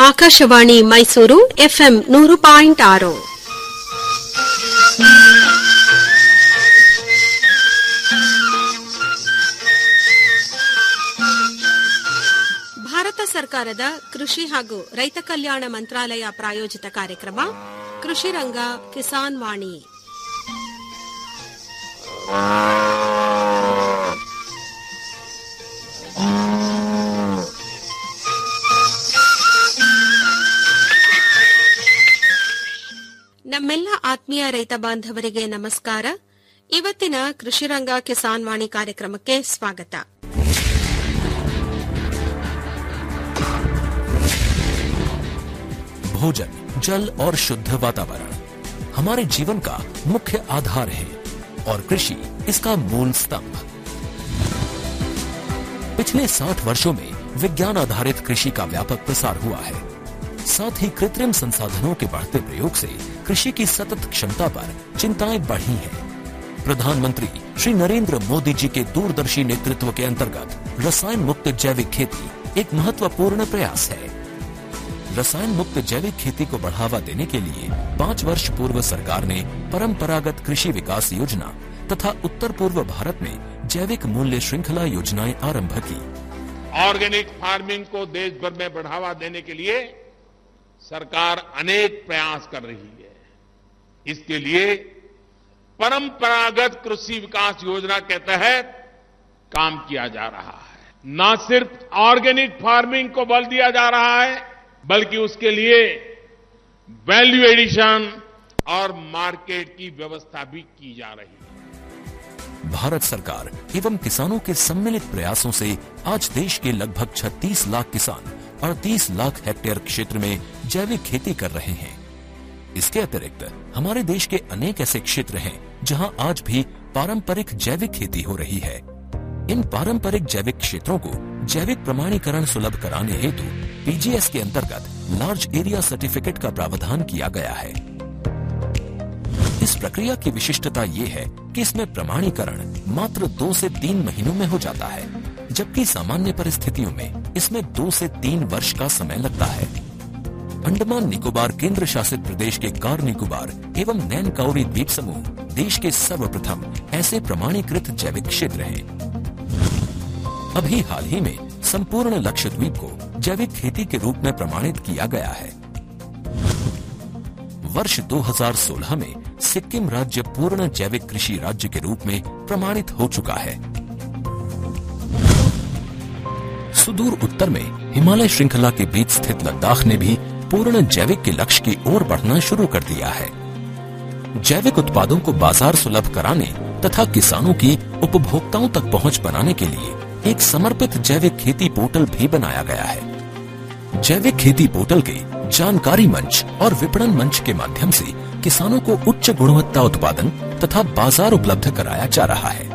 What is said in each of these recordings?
Akashvani Mysuru FM ನೂರು point ಆರು ಭಾರತ ಸರ್ಕಾರದ ಕೃಷಿ ಹಾಗೂ ರೈತ ಕಲ್ಯಾಣ ಮಂತ್ರಾಲಯ ಪ್ರಾಯೋಜಿತ ಕಾರ್ಯಕ್ರಮ ಕೃಷಿ ರಂಗ ಕಿಸಾನ್ ವಾಣಿ ನಮ್ಮೆಲ್ಲ ಆತ್ಮೀಯ ರೈತ ಬಾಂಧವರಿಗೆ ನಮಸ್ಕಾರ ಇವತ್ತಿನ ಕೃಷಿರಂಗ ಕಿಸಾನ್ ವಾಣಿ ಕಾರ್ಯಕ್ರಮಕ್ಕೆ ಸ್ವಾಗತ भोजन जल और शुद्ध वातावरण हमारे जीवन का मुख्य आधार है और कृषि इसका मूल स्तंभ पिछले 60 वर्षों में विज्ञान आधारित कृषि का व्यापक प्रसार हुआ है साथ ही कृत्रिम संसाधनों के बढ़ते प्रयोग से कृषि की सतत क्षमता पर चिंताएं बढ़ी हैं। प्रधानमंत्री श्री नरेंद्र मोदी जी के दूरदर्शी नेतृत्व के अंतर्गत रसायन मुक्त जैविक खेती एक महत्वपूर्ण प्रयास है रसायन मुक्त जैविक खेती को बढ़ावा देने के लिए पाँच वर्ष पूर्व सरकार ने परंपरागत कृषि विकास योजना तथा उत्तर पूर्व भारत में जैविक मूल्य श्रृंखला योजनाएं आरंभ की ऑर्गेनिक फार्मिंग को देश भर में बढ़ावा देने के लिए सरकार अनेक प्रयास कर रही है इसके लिए परंपरागत कृषि विकास योजना के तहत काम किया जा रहा है न सिर्फ ऑर्गेनिक फार्मिंग को बल दिया जा रहा है बल्कि उसके लिए वैल्यू एडिशन और मार्केट की व्यवस्था भी की जा रही है भारत सरकार एवं किसानों के सम्मिलित प्रयासों से आज देश के लगभग 36 लाख किसान 38 लाख हेक्टेयर क्षेत्र में जैविक खेती कर रहे हैं इसके अतिरिक्त हमारे देश के अनेक ऐसे क्षेत्र हैं जहां आज भी पारंपरिक जैविक खेती हो रही है इन पारंपरिक जैविक क्षेत्रों को जैविक प्रमाणीकरण सुलभ कराने हेतु पीजीएस के अंतर्गत लार्ज एरिया सर्टिफिकेट का प्रावधान किया गया है इस प्रक्रिया की विशिष्टता ये है कि इसमें प्रमाणीकरण मात्र दो से तीन महीनों में हो जाता है जबकि सामान्य परिस्थितियों में इसमें दो से तीन वर्ष का समय लगता है अंडमान निकोबार केंद्र शासित प्रदेश के कार निकोबार एवं नैन काउरी द्वीप समूह देश के सर्वप्रथम ऐसे प्रमाणीकृत जैविक क्षेत्र हैं अभी हाल ही में संपूर्ण लक्षद्वीप को जैविक खेती के रूप में प्रमाणित किया गया है वर्ष 2016 में सिक्किम राज्य पूर्ण जैविक कृषि राज्य के रूप में प्रमाणित हो चुका है सुदूर उत्तर में हिमालय श्रृंखला के बीच स्थित लद्दाख ने भी पूर्ण जैविक के लक्ष्य की ओर बढ़ना शुरू कर दिया है जैविक उत्पादों को बाजार सुलभ कराने तथा किसानों की उपभोक्ताओं तक पहुंच बनाने के लिए एक समर्पित जैविक खेती पोर्टल भी बनाया गया है जैविक खेती पोर्टल के जानकारी मंच और विपणन मंच के माध्यम से किसानों को उच्च गुणवत्ता उत्पादन तथा बाजार उपलब्ध कराया जा रहा है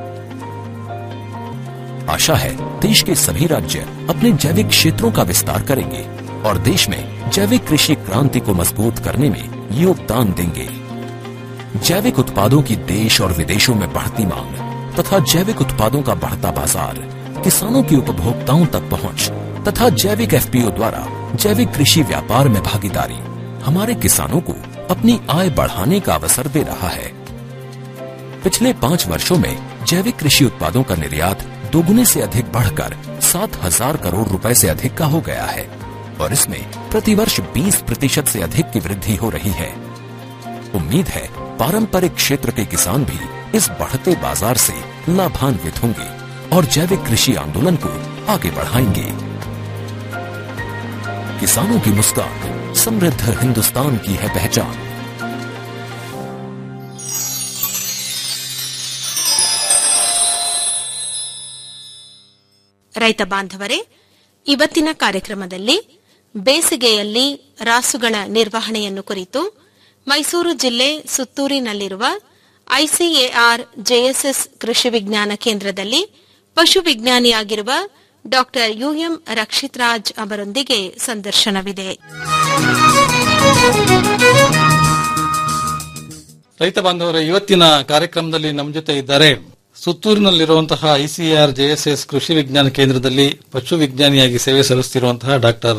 आशा है देश के सभी राज्य अपने जैविक क्षेत्रों का विस्तार करेंगे और देश में जैविक कृषि क्रांति को मजबूत करने में योगदान देंगे जैविक उत्पादों की देश और विदेशों में बढ़ती मांग तथा जैविक उत्पादों का बढ़ता बाजार किसानों की उपभोक्ताओं तक पहुंच तथा जैविक एफपीओ द्वारा जैविक कृषि व्यापार में भागीदारी हमारे किसानों को अपनी आय बढ़ाने का अवसर दे रहा है पिछले पाँच वर्षों में जैविक कृषि उत्पादों का निर्यात दोगुने से अधिक बढ़कर सात हजार करोड़ रुपए से अधिक का हो गया है और इसमें प्रतिवर्ष 20 प्रतिशत से अधिक की वृद्धि हो रही है उम्मीद है पारंपरिक क्षेत्र के किसान भी इस बढ़ते बाजार से लाभान्वित होंगे और जैविक कृषि आंदोलन को आगे बढ़ाएंगे किसानों की मुस्कान समृद्ध हिंदुस्तान की है पहचान ರೈತ ಬಾಂಧವರೇ ಇವತ್ತಿನ ಕಾರ್ಯಕ್ರಮದಲ್ಲಿ ಬೇಸಿಗೆಯಲ್ಲಿ ರಾಸುಗಳ ನಿರ್ವಹಣೆಯನ್ನು ಕುರಿತು ಮೈಸೂರು ಜಿಲ್ಲೆ ಸುತ್ತೂರಿನಲ್ಲಿರುವ ಐಸಿಎಆರ್ ಜೆಎಸ್ಎಸ್ ಕೃಷಿ ವಿಜ್ಞಾನ ಕೇಂದ್ರದಲ್ಲಿ ಪಶು ವಿಜ್ಞಾನಿಯಾಗಿರುವ ಡಾ ಯುಎಂ ರಕ್ಷಿತ್ ರಾಜ್ ಅವರೊಂದಿಗೆ ಸಂದರ್ಶನವಿದೆ ರೈತ ಬಾಂಧವರೇ ಇವತ್ತಿನ ಕಾರ್ಯಕ್ರಮದಲ್ಲಿ ನಮ್ಮ ಜೊತೆ ಇದ್ದಾರೆ ಸುತ್ತೂರಿನಲ್ಲಿರುವಂತಹ ಐಸಿಆರ್ ಜೆಎಸ್ಎಸ್ ಕೃಷಿ ವಿಜ್ಞಾನ ಕೇಂದ್ರದಲ್ಲಿ ಪಶು ವಿಜ್ಞಾನಿಯಾಗಿ ಸೇವೆ ಸಲ್ಲಿಸುತ್ತಿರುವಂತಹ doctor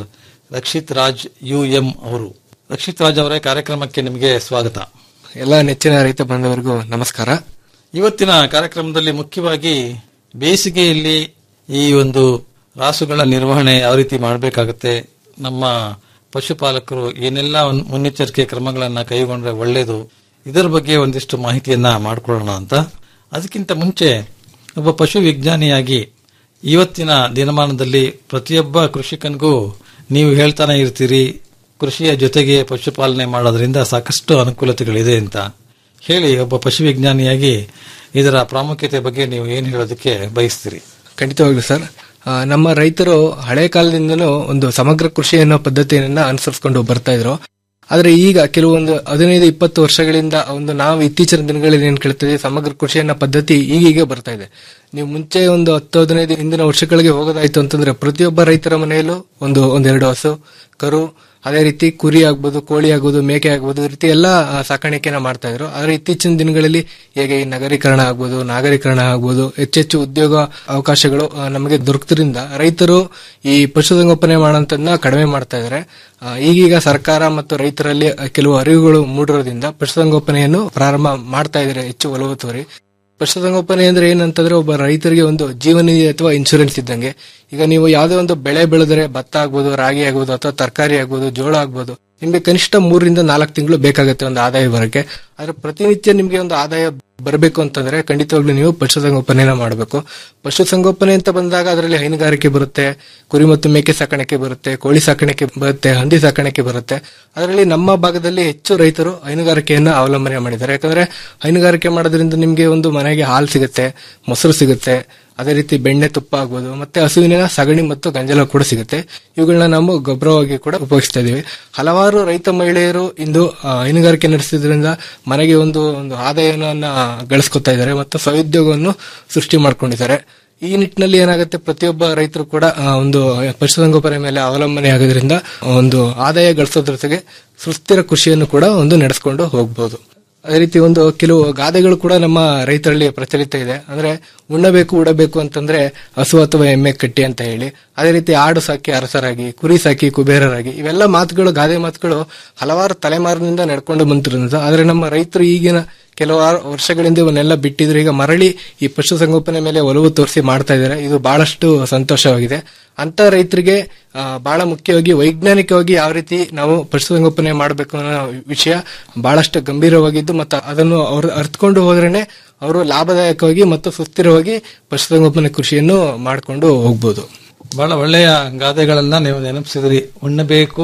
Rakshith Raj U M ಅವರು ರಕ್ಷಿತ್ ರಾಜ್ ಅವರೇ ಕಾರ್ಯಕ್ರಮಕ್ಕೆ ನಿಮಗೆ ಸ್ವಾಗತ ಎಲ್ಲ ನೆಚ್ಚಿನ ರೈತ ಬಾಂಧವರಿಗೂ ನಮಸ್ಕಾರ ಇವತ್ತಿನ ಕಾರ್ಯಕ್ರಮದಲ್ಲಿ ಮುಖ್ಯವಾಗಿ ಬೇಸಿಗೆಯಲ್ಲಿ ಈ ಒಂದು ರಾಸುಗಳ ನಿರ್ವಹಣೆ ಯಾವ ರೀತಿ ಮಾಡಬೇಕಾಗುತ್ತೆ ನಮ್ಮ ಪಶುಪಾಲಕರು ಏನೆಲ್ಲ ಒಂದ್ ಮುನ್ನೆಚ್ಚರಿಕೆ ಕ್ರಮಗಳನ್ನ ಕೈಗೊಂಡ್ರೆ ಒಳ್ಳೆಯದು ಇದರ ಬಗ್ಗೆ ಒಂದಿಷ್ಟು ಮಾಹಿತಿಯನ್ನ ಮಾಡ್ಕೊಳ್ಳೋಣ ಅಂತ ಅದಕ್ಕಿಂತ ಮುಂಚೆ ಒಬ್ಬ ಪಶು ವಿಜ್ಞಾನಿಯಾಗಿ ಇವತ್ತಿನ ದಿನಮಾನದಲ್ಲಿ ಪ್ರತಿಯೊಬ್ಬ ಕೃಷಿಕನಿಗೂ ನೀವು ಹೇಳ್ತಾನೆ ಇರ್ತೀರಿ ಕೃಷಿಯ ಜೊತೆಗೆ ಪಶುಪಾಲನೆ ಮಾಡೋದ್ರಿಂದ ಸಾಕಷ್ಟು ಅನುಕೂಲತೆಗಳಿದೆ ಅಂತ ಹೇಳಿ ಒಬ್ಬ ಪಶು ವಿಜ್ಞಾನಿಯಾಗಿ ಇದರ ಪ್ರಾಮುಖ್ಯತೆ ಬಗ್ಗೆ ನೀವು ಏನು ಹೇಳೋದಕ್ಕೆ ಬಯಸ್ತೀರಿ ಖಂಡಿತವಾಗ್ಲು ಸರ್ ಆ, ನಮ್ಮ ರೈತರು ಹಳೆ ಕಾಲದಿಂದಲೂ ಒಂದು ಸಮಗ್ರ ಕೃಷಿ ಅನ್ನೋ ಪದ್ಧತಿಯನ್ನ ಅನುಸರಿಸಿಕೊಂಡು ಬರ್ತಾ ಇದ್ರು ಆದ್ರೆ ಈಗ ಕೆಲವೊಂದು ಹದಿನೈದು ಇಪ್ಪತ್ತು ವರ್ಷಗಳಿಂದ ಒಂದು ನಾವು ಇತ್ತೀಚಿನ ದಿನಗಳಲ್ಲಿ ಏನ್ ಕೇಳ್ತೀವಿ ಸಮಗ್ರ ಕೃಷಿ ಅನ್ನೋ ಪದ್ಧತಿ ಈಗೀಗ ಬರ್ತಾ ಇದೆ ನೀವು ಮುಂಚೆ ಒಂದು ಹತ್ತು ಹದಿನೈದು ಹಿಂದಿನ ವರ್ಷಗಳಿಗೆ ಹೋಗೋದಾಯ್ತು ಅಂತಂದ್ರೆ ಪ್ರತಿಯೊಬ್ಬ ರೈತರ ಮನೆಯಲ್ಲೂ ಒಂದು ಒಂದೆರಡು ಹಸು ಕರು ಅದೇ ರೀತಿ ಕುರಿ ಆಗ್ಬೋದು ಕೋಳಿ ಆಗ್ಬೋದು ಮೇಕೆ ಆಗ್ಬೋದು ಈ ರೀತಿ ಎಲ್ಲ ಆ, ಸಾಕಾಣಿಕೆನ ಮಾಡ್ತಾ ಇದ್ರು ಆದ್ರೆ ಇತ್ತೀಚಿನ ದಿನಗಳಲ್ಲಿ ಹೇಗೆ ಈ ನಗರೀಕರಣ ಆಗ್ಬೋದು ನಾಗರೀಕರಣ ಆಗ್ಬೋದು ಹೆಚ್ಚೆಚ್ಚು ಉದ್ಯೋಗ ಅವಕಾಶಗಳು ಆ, ನಮಗೆ ದೊರಕದ್ರಿಂದ ರೈತರು ಈ ಪಶುಸಂಗೋಪನೆ ಮಾಡೋಂಥದ್ದನ್ನ ಕಡಿಮೆ ಮಾಡ್ತಾ ಇದ್ದಾರೆ ಆ, ಈಗೀಗ ಸರ್ಕಾರ ಮತ್ತು ರೈತರಲ್ಲಿ ಆ, ಕೆಲವು ಅರಿವುಗಳು ಮೂಡಿರೋದ್ರಿಂದ ಪಶುಸಂಗೋಪನೆಯನ್ನು ಪ್ರಾರಂಭ ಮಾಡ್ತಾ ಇದ್ದಾರೆ ಹೆಚ್ಚು ಒಲವು ತೋರಿ ಪಶುಸಂಗೋಪನೆ ಅಂದ್ರೆ ಏನಂತಂದ್ರೆ ಒಬ್ಬ ರೈತರಿಗೆ ಒಂದು ಜೀವ ನಿಧಿ ಅಥವಾ ಇನ್ಶೂರೆನ್ಸ್ ಇದ್ದಂಗೆ ಈಗ ನೀವು ಯಾವುದೇ ಒಂದು ಬೆಳೆ ಬೆಳೆದರೆ ಭತ್ತ ಆಗ್ಬೋದು ರಾಗಿ ಆಗ್ಬೋದು ಅಥವಾ ತರಕಾರಿ ಆಗ್ಬೋದು ಜೋಳ ಆಗ್ಬೋದು ನಿಮ್ಗೆ ಕನಿಷ್ಠ ಮೂರರಿಂದ ನಾಲ್ಕು ತಿಂಗಳು ಬೇಕಾಗುತ್ತೆ ಒಂದು ಆದಾಯ ಬರಕ್ಕೆ ಆದ್ರೆ ಪ್ರತಿನಿತ್ಯ ನಿಮ್ಗೆ ಒಂದು ಆದಾಯ ಬರಬೇಕು ಅಂತಂದ್ರೆ ಖಂಡಿತವಾಗ್ಲೂ ನೀವು ಪಶುಸಂಗೋಪನೆನ ಮಾಡಬೇಕು ಪಶುಸಂಗೋಪನೆ ಅಂತ ಬಂದಾಗ ಅದರಲ್ಲಿ ಹೈನುಗಾರಿಕೆ ಬರುತ್ತೆ ಕುರಿ ಮತ್ತು ಮೇಕೆ ಸಾಕಾಣಿಕೆ ಬರುತ್ತೆ ಕೋಳಿ ಸಾಕಾಣಿಕೆ ಬರುತ್ತೆ ಹಂದಿ ಸಾಕಾಣಿಕೆ ಬರುತ್ತೆ ಅದರಲ್ಲಿ ನಮ್ಮ ಭಾಗದಲ್ಲಿ ಹೆಚ್ಚು ರೈತರು ಹೈನುಗಾರಿಕೆಯನ್ನ ಅವಲಂಬನೆ ಮಾಡಿದ್ದಾರೆ ಯಾಕಂದ್ರೆ ಹೈನುಗಾರಿಕೆ ಮಾಡೋದ್ರಿಂದ ನಿಮ್ಗೆ ಒಂದು ಮನೆಗೆ ಹಾಲು ಸಿಗುತ್ತೆ ಮೊಸರು ಸಿಗುತ್ತೆ ಅದೇ ರೀತಿ ಬೆಣ್ಣೆ ತುಪ್ಪ ಆಗ್ಬೋದು ಮತ್ತೆ ಹಸುವಿನ ಸಗಣಿ ಮತ್ತು ಗಂಜಲ ಕೂಡ ಸಿಗುತ್ತೆ ಇವುಗಳನ್ನ ನಾವು ಗೊಬ್ಬರವಾಗಿ ಕೂಡ ಉಪಯೋಗಿಸ್ತಾ ಇದೀವಿ ಹಲವಾರು ರೈತ ಮಹಿಳೆಯರು ಇಂದು ಆ, ಹೈನುಗಾರಿಕೆ ನಡೆಸಿದ್ರಿಂದ ಮನೆಗೆ ಒಂದು ಒಂದು ಆದಾಯವನ್ನ ಗಳಿಸ್ಕೊತಾ ಇದ್ದಾರೆ ಮತ್ತು ಸ್ವಉದ್ಯೋಗವನ್ನು ಸೃಷ್ಟಿ ಮಾಡ್ಕೊಂಡಿದ್ದಾರೆ ಈ ನಿಟ್ಟಿನಲ್ಲಿ ಏನಾಗುತ್ತೆ ಪ್ರತಿಯೊಬ್ಬ ರೈತರು ಕೂಡ ಆ, ಒಂದು ಪಶುಸಂಗೋಪನೆ ಮೇಲೆ ಅವಲಂಬನೆ ಆಗೋದ್ರಿಂದ ಒಂದು ಆದಾಯ ಗಳಿಸೋದ್ರ ಜೊತೆಗೆ ಸುಸ್ಥಿರ ಕೃಷಿಯನ್ನು ಕೂಡ ಒಂದು ನಡೆಸ್ಕೊಂಡು ಹೋಗ್ಬೋದು ಅದೇ ರೀತಿ ಒಂದು ಕೆಲವು ಗಾದೆಗಳು ಕೂಡ ನಮ್ಮ ರೈತರಲ್ಲಿ ಪ್ರಚಲಿತ ಇದೆ ಅಂದ್ರೆ ಉಣ್ಣಬೇಕು ಉಡಬೇಕು ಅಂತಂದ್ರೆ ಹಸು ಅಥವಾ ಎಮ್ಮೆ ಕಟ್ಟಿ ಅಂತ ಹೇಳಿ ಅದೇ ರೀತಿ ಆಡು ಸಾಕಿ ಅರಸರಾಗಿ ಕುರಿ ಸಾಕಿ ಕುಬೇರರಾಗಿ ಇವೆಲ್ಲ ಮಾತುಗಳು ಗಾದೆ ಮಾತುಗಳು ಹಲವಾರು ತಲೆಮಾರಿನಿಂದ ನಡ್ಕೊಂಡು ಬಂತಿರೋದು ಆದ್ರೆ ನಮ್ಮ ರೈತರು ಈಗಿನ ಕೆಲವಾರು ವರ್ಷಗಳಿಂದ ಇವನ್ನೆಲ್ಲ ಬಿಟ್ಟಿದ್ರು ಈಗ ಮರಳಿ ಈ ಪಶುಸಂಗೋಪನೆ ಮೇಲೆ ಒಲವು ತೋರಿಸಿ ಮಾಡ್ತಾ ಇದ್ದಾರೆ ಇದು ಬಹಳಷ್ಟು ಸಂತೋಷವಾಗಿದೆ ಅಂತ ರೈತರಿಗೆ ಆ, ಬಹಳ ಮುಖ್ಯವಾಗಿ ವೈಜ್ಞಾನಿಕವಾಗಿ ಯಾವ ರೀತಿ ನಾವು ಪಶುಸಂಗೋಪನೆ ಮಾಡಬೇಕು ಅನ್ನೋ ವಿಷಯ ಬಹಳಷ್ಟು ಗಂಭೀರವಾಗಿದ್ದು ಮತ್ತು ಅದನ್ನು ಅವರು ಅರ್ಥಕೊಂಡು ಹೋದ್ರೇನೆ ಅವರು ಲಾಭದಾಯಕವಾಗಿ ಮತ್ತು ಸುಸ್ಥಿರವಾಗಿ ಪಶುಸಂಗೋಪನೆ ಕೃಷಿಯನ್ನು ಮಾಡಿಕೊಂಡು ಹೋಗ್ಬೋದು ಬಹಳ ಒಳ್ಳೆಯ ಗಾದೆಗಳನ್ನ ನೀವು ನೆನಪಿಸಿದ್ರಿ ಉಣ್ಣಬೇಕು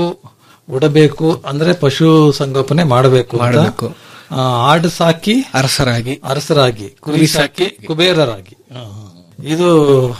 ಉಡಬೇಕು ಅಂದ್ರೆ ಪಶು ಸಂಗೋಪನೆ ಮಾಡಬೇಕು ಅಂತ. ಮಾಡ್ಬೇಕು. ಆ, ಆಡು ಸಾಕಿ ಅರಸರಾಗಿ ಅರಸರಾಗಿ ಕುರಿ ಸಾಕಿ ಕುಬೇರರಾಗಿ ಆ, ಇದು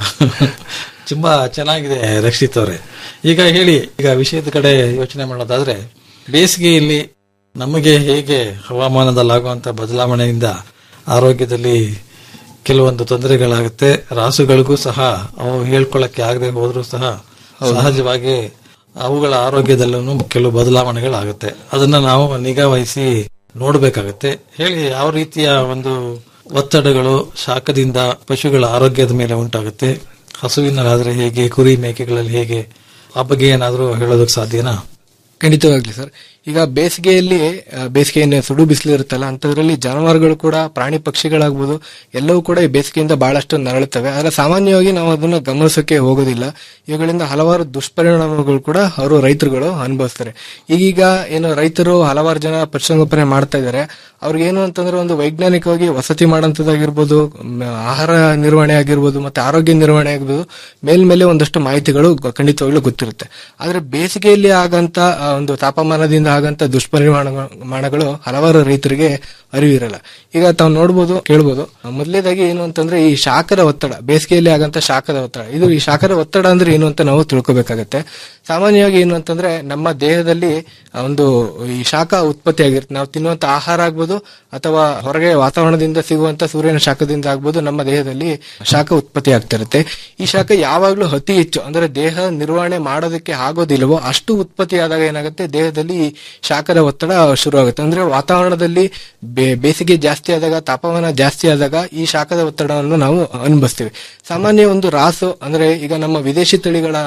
ತುಂಬಾ ಚೆನ್ನಾಗಿದೆ ರಕ್ಷಿತ್ ಅವರೇ ಈಗ ಹೇಳಿ ಈಗ ವಿಷಯದ ಕಡೆ ಯೋಚನೆ ಮಾಡೋದಾದ್ರೆ ಬೇಸಿಗೆಯಲ್ಲಿ ನಮಗೆ ಹೇಗೆ ಹವಾಮಾನದಲ್ಲಾಗುವಂತ ಬದಲಾವಣೆಯಿಂದ ಆರೋಗ್ಯದಲ್ಲಿ ಕೆಲವೊಂದು ತೊಂದರೆಗಳಾಗುತ್ತೆ ರಾಸುಗಳಿಗೂ ಸಹ ಅವು ಹೇಳ್ಕೊಳ್ಳಕ್ಕೆ ಆಗದೆ ಹೋದ್ರೂ ಸಹ ಸಹಜವಾಗಿ ಅವುಗಳ ಆರೋಗ್ಯದಲ್ಲೂ ಕೆಲವು ಬದಲಾವಣೆಗಳಾಗುತ್ತೆ ಅದನ್ನ ನಾವು ನಿಗಾ ವಹಿಸಿ ನೋಡ್ಬೇಕಾಗತ್ತೆ ಹೇಳಿ ಯಾವ ರೀತಿಯ ಒಂದು ಒತ್ತಡಗಳು ಶಾಖದಿಂದ ಪಶುಗಳ ಆರೋಗ್ಯದ ಮೇಲೆ ಉಂಟಾಗುತ್ತೆ ಹಸುವಿನಲ್ಲಾದ್ರೆ ಹೇಗೆ ಕುರಿ ಮೇಕೆಗಳಲ್ಲಿ ಹೇಗೆ ಆ ಬಗ್ಗೆ ಏನಾದರೂ ಹೇಳೋದಕ್ಕೆ ಸಾಧ್ಯನಾ ಖಂಡಿತವಾಗ್ಲಿ ಸರ್ ಈಗ ಬೇಸಿಗೆಯಲ್ಲಿ ಆ, ಬೇಸಿಗೆಯನ್ನು ಸುಡು ಬಿಸಿಲು ಇರುತ್ತಲ್ಲ ಅಂತದ್ರಲ್ಲಿ ಜಾನುವಾರುಗಳು ಕೂಡ ಪ್ರಾಣಿ ಪಕ್ಷಿಗಳಾಗ್ಬೋದು ಎಲ್ಲವೂ ಕೂಡ ಈ ಬೇಸಿಗೆಯಿಂದ ಬಹಳಷ್ಟು ನರಳುತ್ತವೆ ಆದ್ರೆ ಸಾಮಾನ್ಯವಾಗಿ ನಾವು ಅದನ್ನು ಗಮನಿಸೋಕೆ ಹೋಗೋದಿಲ್ಲ ಇವುಗಳಿಂದ ಹಲವಾರು ದುಷ್ಪರಿಣಾಮಗಳು ಕೂಡ ಅವರು ರೈತರುಗಳು ಅನುಭವಿಸ್ತಾರೆ ಈಗೀಗ ಏನು ರೈತರು ಹಲವಾರು ಜನ ಪಶುಸಂಗೋಪನೆ ಮಾಡ್ತಾ ಇದ್ದಾರೆ ಅವ್ರಿಗೇನು ಅಂತಂದ್ರೆ ಒಂದು ವೈಜ್ಞಾನಿಕವಾಗಿ ವಸತಿ ಮಾಡೋಂಥದ್ದಾಗಿರ್ಬೋದು ಮ್, ಆಹಾರ ನಿರ್ವಹಣೆ ಆಗಿರ್ಬೋದು ಮತ್ತೆ ಆರೋಗ್ಯ ನಿರ್ವಹಣೆ ಆಗಿರ್ಬೋದು ಮೇಲ್ಮೇಲೆ ಒಂದಷ್ಟು ಮಾಹಿತಿಗಳು ಗ- ಖಂಡಿತವಾಗ್ಲೂ ಗೊತ್ತಿರುತ್ತೆ ಆದ್ರೆ ಬೇಸಿಗೆಯಲ್ಲಿ ಆಗಂತ ಆ, ಒಂದು ತಾಪಮಾನದಿಂದ ಆಗಂತ ದುಷ್ಪರಿಣಾಮಗಳು ಹಲವಾರು ರೈತರಿಗೆ ಅರಿವಿರಲ್ಲ ಈಗ ತಾವು ನೋಡ್ಬೋದು ಕೇಳ್ಬೋದು ಮೊದಲೇದಾಗಿ ಏನು ಅಂತಂದ್ರೆ ಈ ಶಾಖದ ಒತ್ತಡ ಬೇಸಿಗೆಯಲ್ಲಿ ಆಗಂತ ಶಾಖದ ಒತ್ತಡ ಇದು ಈ ಶಾಖದ ಒತ್ತಡ ಅಂದ್ರೆ ಏನು ಅಂತ ನಾವು ತಿಳ್ಕೊಬೇಕಾಗತ್ತೆ ಸಾಮಾನ್ಯವಾಗಿ ಏನು ಅಂತಂದ್ರೆ ನಮ್ಮ ದೇಹದಲ್ಲಿ ಆ, ಒಂದು ಈ ಶಾಖ ಉತ್ಪತ್ತಿ ಆಗಿರುತ್ತೆ ನಾವು ತಿನ್ನುವಂತ ಆಹಾರ ಆಗ್ಬೋದು ಅಥವಾ ಹೊರಗೆ ವಾತಾವರಣದಿಂದ ಸಿಗುವಂತ ಸೂರ್ಯನ ಶಾಖದಿಂದ ಆಗ್ಬೋದು ನಮ್ಮ ದೇಹದಲ್ಲಿ ಶಾಖ ಉತ್ಪತ್ತಿ ಆಗ್ತಿರುತ್ತೆ ಈ ಶಾಖ ಯಾವಾಗ್ಲೂ ಅತಿ ಹೆಚ್ಚು ಅಂದ್ರೆ ದೇಹ ನಿರ್ವಹಣೆ ಮಾಡೋದಕ್ಕೆ ಆಗೋದಿಲ್ವೋ ಅಷ್ಟು ಉತ್ಪತ್ತಿ ಆದಾಗ ಏನಾಗುತ್ತೆ ದೇಹದಲ್ಲಿ ಈ ಶಾಖದ ಒತ್ತಡ ಶುರು ಆಗುತ್ತೆ ಅಂದ್ರೆ ವಾತಾವರಣದಲ್ಲಿ ಬೇ- ಬೇಸಿಗೆ ಜಾಸ್ತಿ ಆದಾಗ ತಾಪಮಾನ ಜಾಸ್ತಿ ಆದಾಗ ಈ ಶಾಖದ ಒತ್ತಡವನ್ನು ನಾವು ಅನುಭವಿಸ್ತೀವಿ ಸಾಮಾನ್ಯ ಒಂದು ರಾಸು ಅಂದ್ರೆ ಈಗ ನಮ್ಮ ವಿದೇಶಿ ತಳಿಗಳ